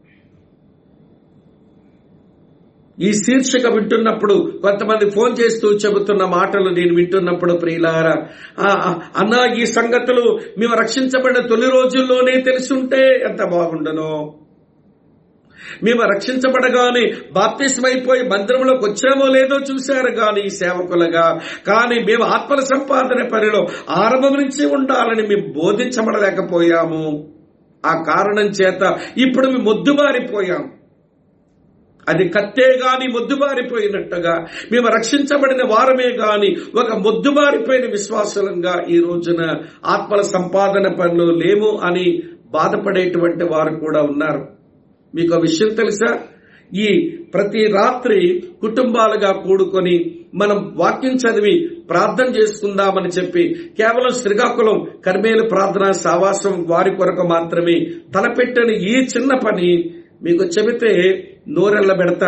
ఈ శీర్షిక వింటున్నప్పుడు కొంతమంది ఫోన్ చేస్తూ చెబుతున్న మాటలు నేను వింటున్నప్పుడు ప్రియులారా ఆ, ఆ, అన్నా ఈ సంగతులు మేము రక్షించబడిన తొలి రోజుల్లోనే తెలుసుంటే ఎంత బాగుండనో మేము రక్షించబడగానే బాప్తిస్మైపోయి మందిరంలోకి వచ్చామో లేదో చూశారు గాని ఈ సేవకులుగా కానీ మేము ఆత్మల సంపాదన పనిలో ఆరంభం నుంచి ఉండాలని మేము బోధించబడలేకపోయాము ఆ కారణం చేత ఇప్పుడు మేము మొద్దుబారిపోయాం అది కత్తే గాని మొద్దుబారిపోయినట్టుగా మేము రక్షించబడిన వారమే గాని ఒక మొద్దుబారిపోయిన విశ్వాసులంగా ఈ రోజున ఆత్మల సంపాదన పనులు లేము అని బాధపడేటువంటి వారు కూడా ఉన్నారు మీకు ఆ విషయం తెలుసా ఈ ప్రతి రాత్రి కుటుంబాలుగా కూడుకొని మనం వాక్యం చదివి ప్రార్థన చేసుకుందామని చెప్పి కేవలం శ్రీకాకుళం కర్మేలు ప్రార్థన సావాసం వారి కొరకు మాత్రమే తలపెట్టని ఈ చిన్న పని మీకు చెబితే నోరెళ్ళ పెడతారు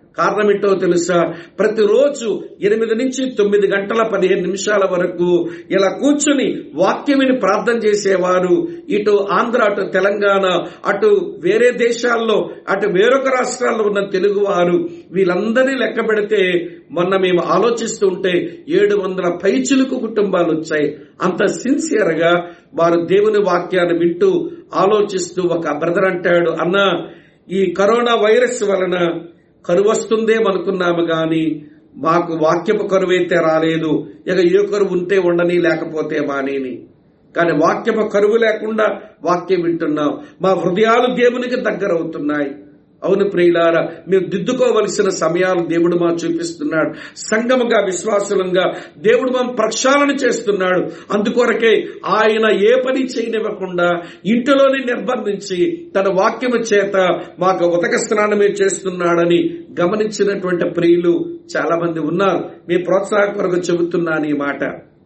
కారణం ఏంటో తెలుసా ప్రతిరోజు ఎనిమిది నుంచి తొమ్మిది గంటల పదిహేను నిమిషాల వరకు ఇలా కూర్చుని వాక్యమిని ప్రార్థన చేసేవారు ఇటు ఆంధ్ర అటు తెలంగాణ అటు వేరే దేశాల్లో అటు వేరొక రాష్ట్రాల్లో ఉన్న తెలుగు వారు వీళ్ళందరినీ లెక్క పెడితే మొన్న మేము ఆలోచిస్తూ ఉంటే ఏడు వందల పైచులకు కుటుంబాలు వచ్చాయి అంత సిన్సియర్ గా వారు దేవుని వాక్యాన్ని వింటూ ఆలోచిస్తూ ఒక బ్రదర్ అంటాడు అన్నా ఈ కరోనా వైరస్ వలన కరువు వస్తుందేమనుకున్నాము గాని మాకు వాక్యపు కరువైతే రాలేదు ఇక ఏ కరువు ఉంటే ఉండని లేకపోతే మానేని కానీ వాక్యపు కరువు లేకుండా వాక్యం వింటున్నాం మా హృదయాలు దేవునికి దగ్గర అవుతున్నాయి అవును ప్రియులారా మేము దిద్దుకోవలసిన సమయాలు దేవుడు మా చూపిస్తున్నాడు సంగముగా విశ్వాసులంగా దేవుడు మా ప్రక్షాళన చేస్తున్నాడు అందుకొరకే ఆయన ఏ పని చేయనివ్వకుండా ఇంటిలోనే నిర్బంధించి తన వాక్యము చేత మాకు ఉతక స్నానమే చేస్తున్నాడని గమనించినటువంటి ప్రియులు చాలా మంది ఉన్నారు మీ ప్రోత్సాహ కొరకు చెబుతున్నాను ఈ మాట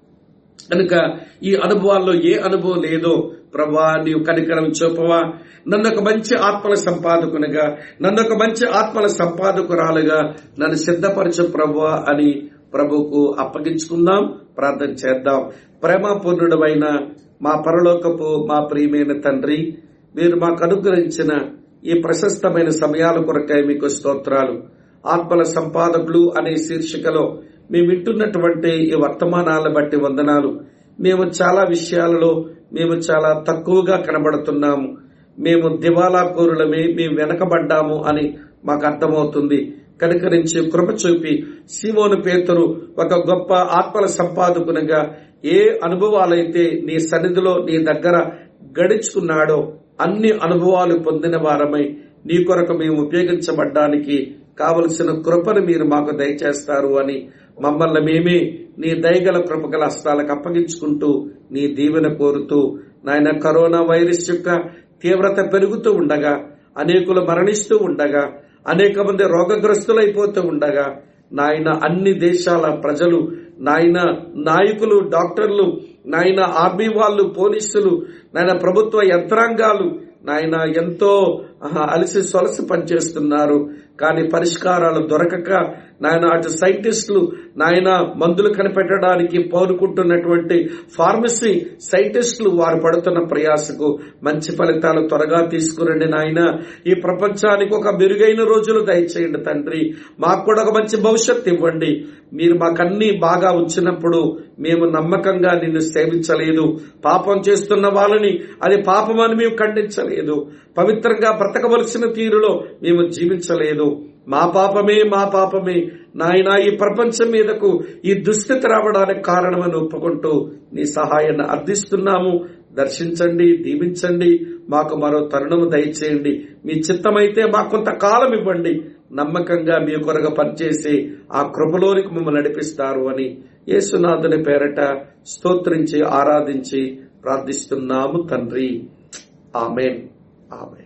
కనుక ఈ అనుభవాల్లో ఏ అనుభవం లేదో ప్రభా నీవు కనికరం చూపవా నన్ను ఒక మంచి ఆత్మల సంపాదకునిగా నన్ను ఒక మంచి ఆత్మల సంపాదకురాలుగా నన్ను సిద్ధపరచు ప్రభా అని ప్రభుకు అప్పగించుకుందాం ప్రార్థన చేద్దాం ప్రేమపూర్ణుడమైన మా పరలోకపు మా ప్రియమైన తండ్రి మీరు మాకు అనుగ్రహించిన ఈ ప్రశస్తమైన సమయాల కొరకై మీకు స్తోత్రాలు ఆత్మల సంపాదకులు అనే శీర్షికలో మేము వింటున్నటువంటి ఈ వర్తమానాలను బట్టి వందనాలు మేము చాలా విషయాలలో మేము చాలా తక్కువగా కనబడుతున్నాము మేము దివాలా కోరులమే మేము వెనకబడ్డాము అని మాకు అర్థమవుతుంది కనుకరించి కృప చూపి సీమోను పేతురు ఒక గొప్ప ఆత్మల సంపాదకునిగా ఏ అనుభవాలైతే నీ సన్నిధిలో నీ దగ్గర గడుచుకున్నాడో అన్ని అనుభవాలు పొందిన వారమై నీ కొరకు మేము ఉపయోగించబడ్డానికి కావలసిన కృపను మీరు మాకు దయచేస్తారు అని మమ్మల్ని మేమే నీ దయగల కృపగల హస్తాలకు అప్పగించుకుంటూ నీ దీవెన కోరుతూ నాయన కరోనా వైరస్ యొక్క తీవ్రత పెరుగుతూ ఉండగా అనేకులు మరణిస్తూ ఉండగా అనేక మంది రోగగ్రస్తులైపోతూ ఉండగా నాయన అన్ని దేశాల ప్రజలు నాయన నాయకులు డాక్టర్లు నాయన ఆర్మీ వాళ్ళు పోలీసులు నాయన ప్రభుత్వ యంత్రాంగాలు నాయన ఎంతో అలసి సొలసి పనిచేస్తున్నారు కానీ పరిష్కారాలు దొరకక నాయన అటు సైంటిస్టులు నాయన మందులు కనిపెట్టడానికి పౌరుకుంటున్నటువంటి ఫార్మసీ సైంటిస్టులు వారు పడుతున్న ప్రయాసకు మంచి ఫలితాలు త్వరగా తీసుకురండి నాయన ఈ ప్రపంచానికి ఒక మెరుగైన రోజులు దయచేయండి తండ్రి మాకు కూడా ఒక మంచి భవిష్యత్తు ఇవ్వండి మీరు మాకన్నీ బాగా ఉంచినప్పుడు మేము నమ్మకంగా నిన్ను సేవించలేదు పాపం చేస్తున్న వాళ్ళని అది పాపమని మేము ఖండించలేదు పవిత్రంగా బ్రతకవలసిన తీరులో మేము జీవించలేదు మా పాపమే మా పాపమే నాయన ఈ ప్రపంచం మీదకు ఈ దుస్థితి రావడానికి కారణమని ఒప్పుకుంటూ నీ సహాయాన్ని అర్థిస్తున్నాము దర్శించండి దీవించండి మాకు మరో తరుణము దయచేయండి మీ చిత్తమైతే మాకు కొంత కాలం ఇవ్వండి నమ్మకంగా మీ కొరగా పనిచేసి ఆ కృపలోనికి మమ్మల్ని నడిపిస్తారు అని యేసునాథుని పేరట స్తోత్రించి ఆరాధించి ప్రార్థిస్తున్నాము తండ్రి ఆమెన్ ఆమెన్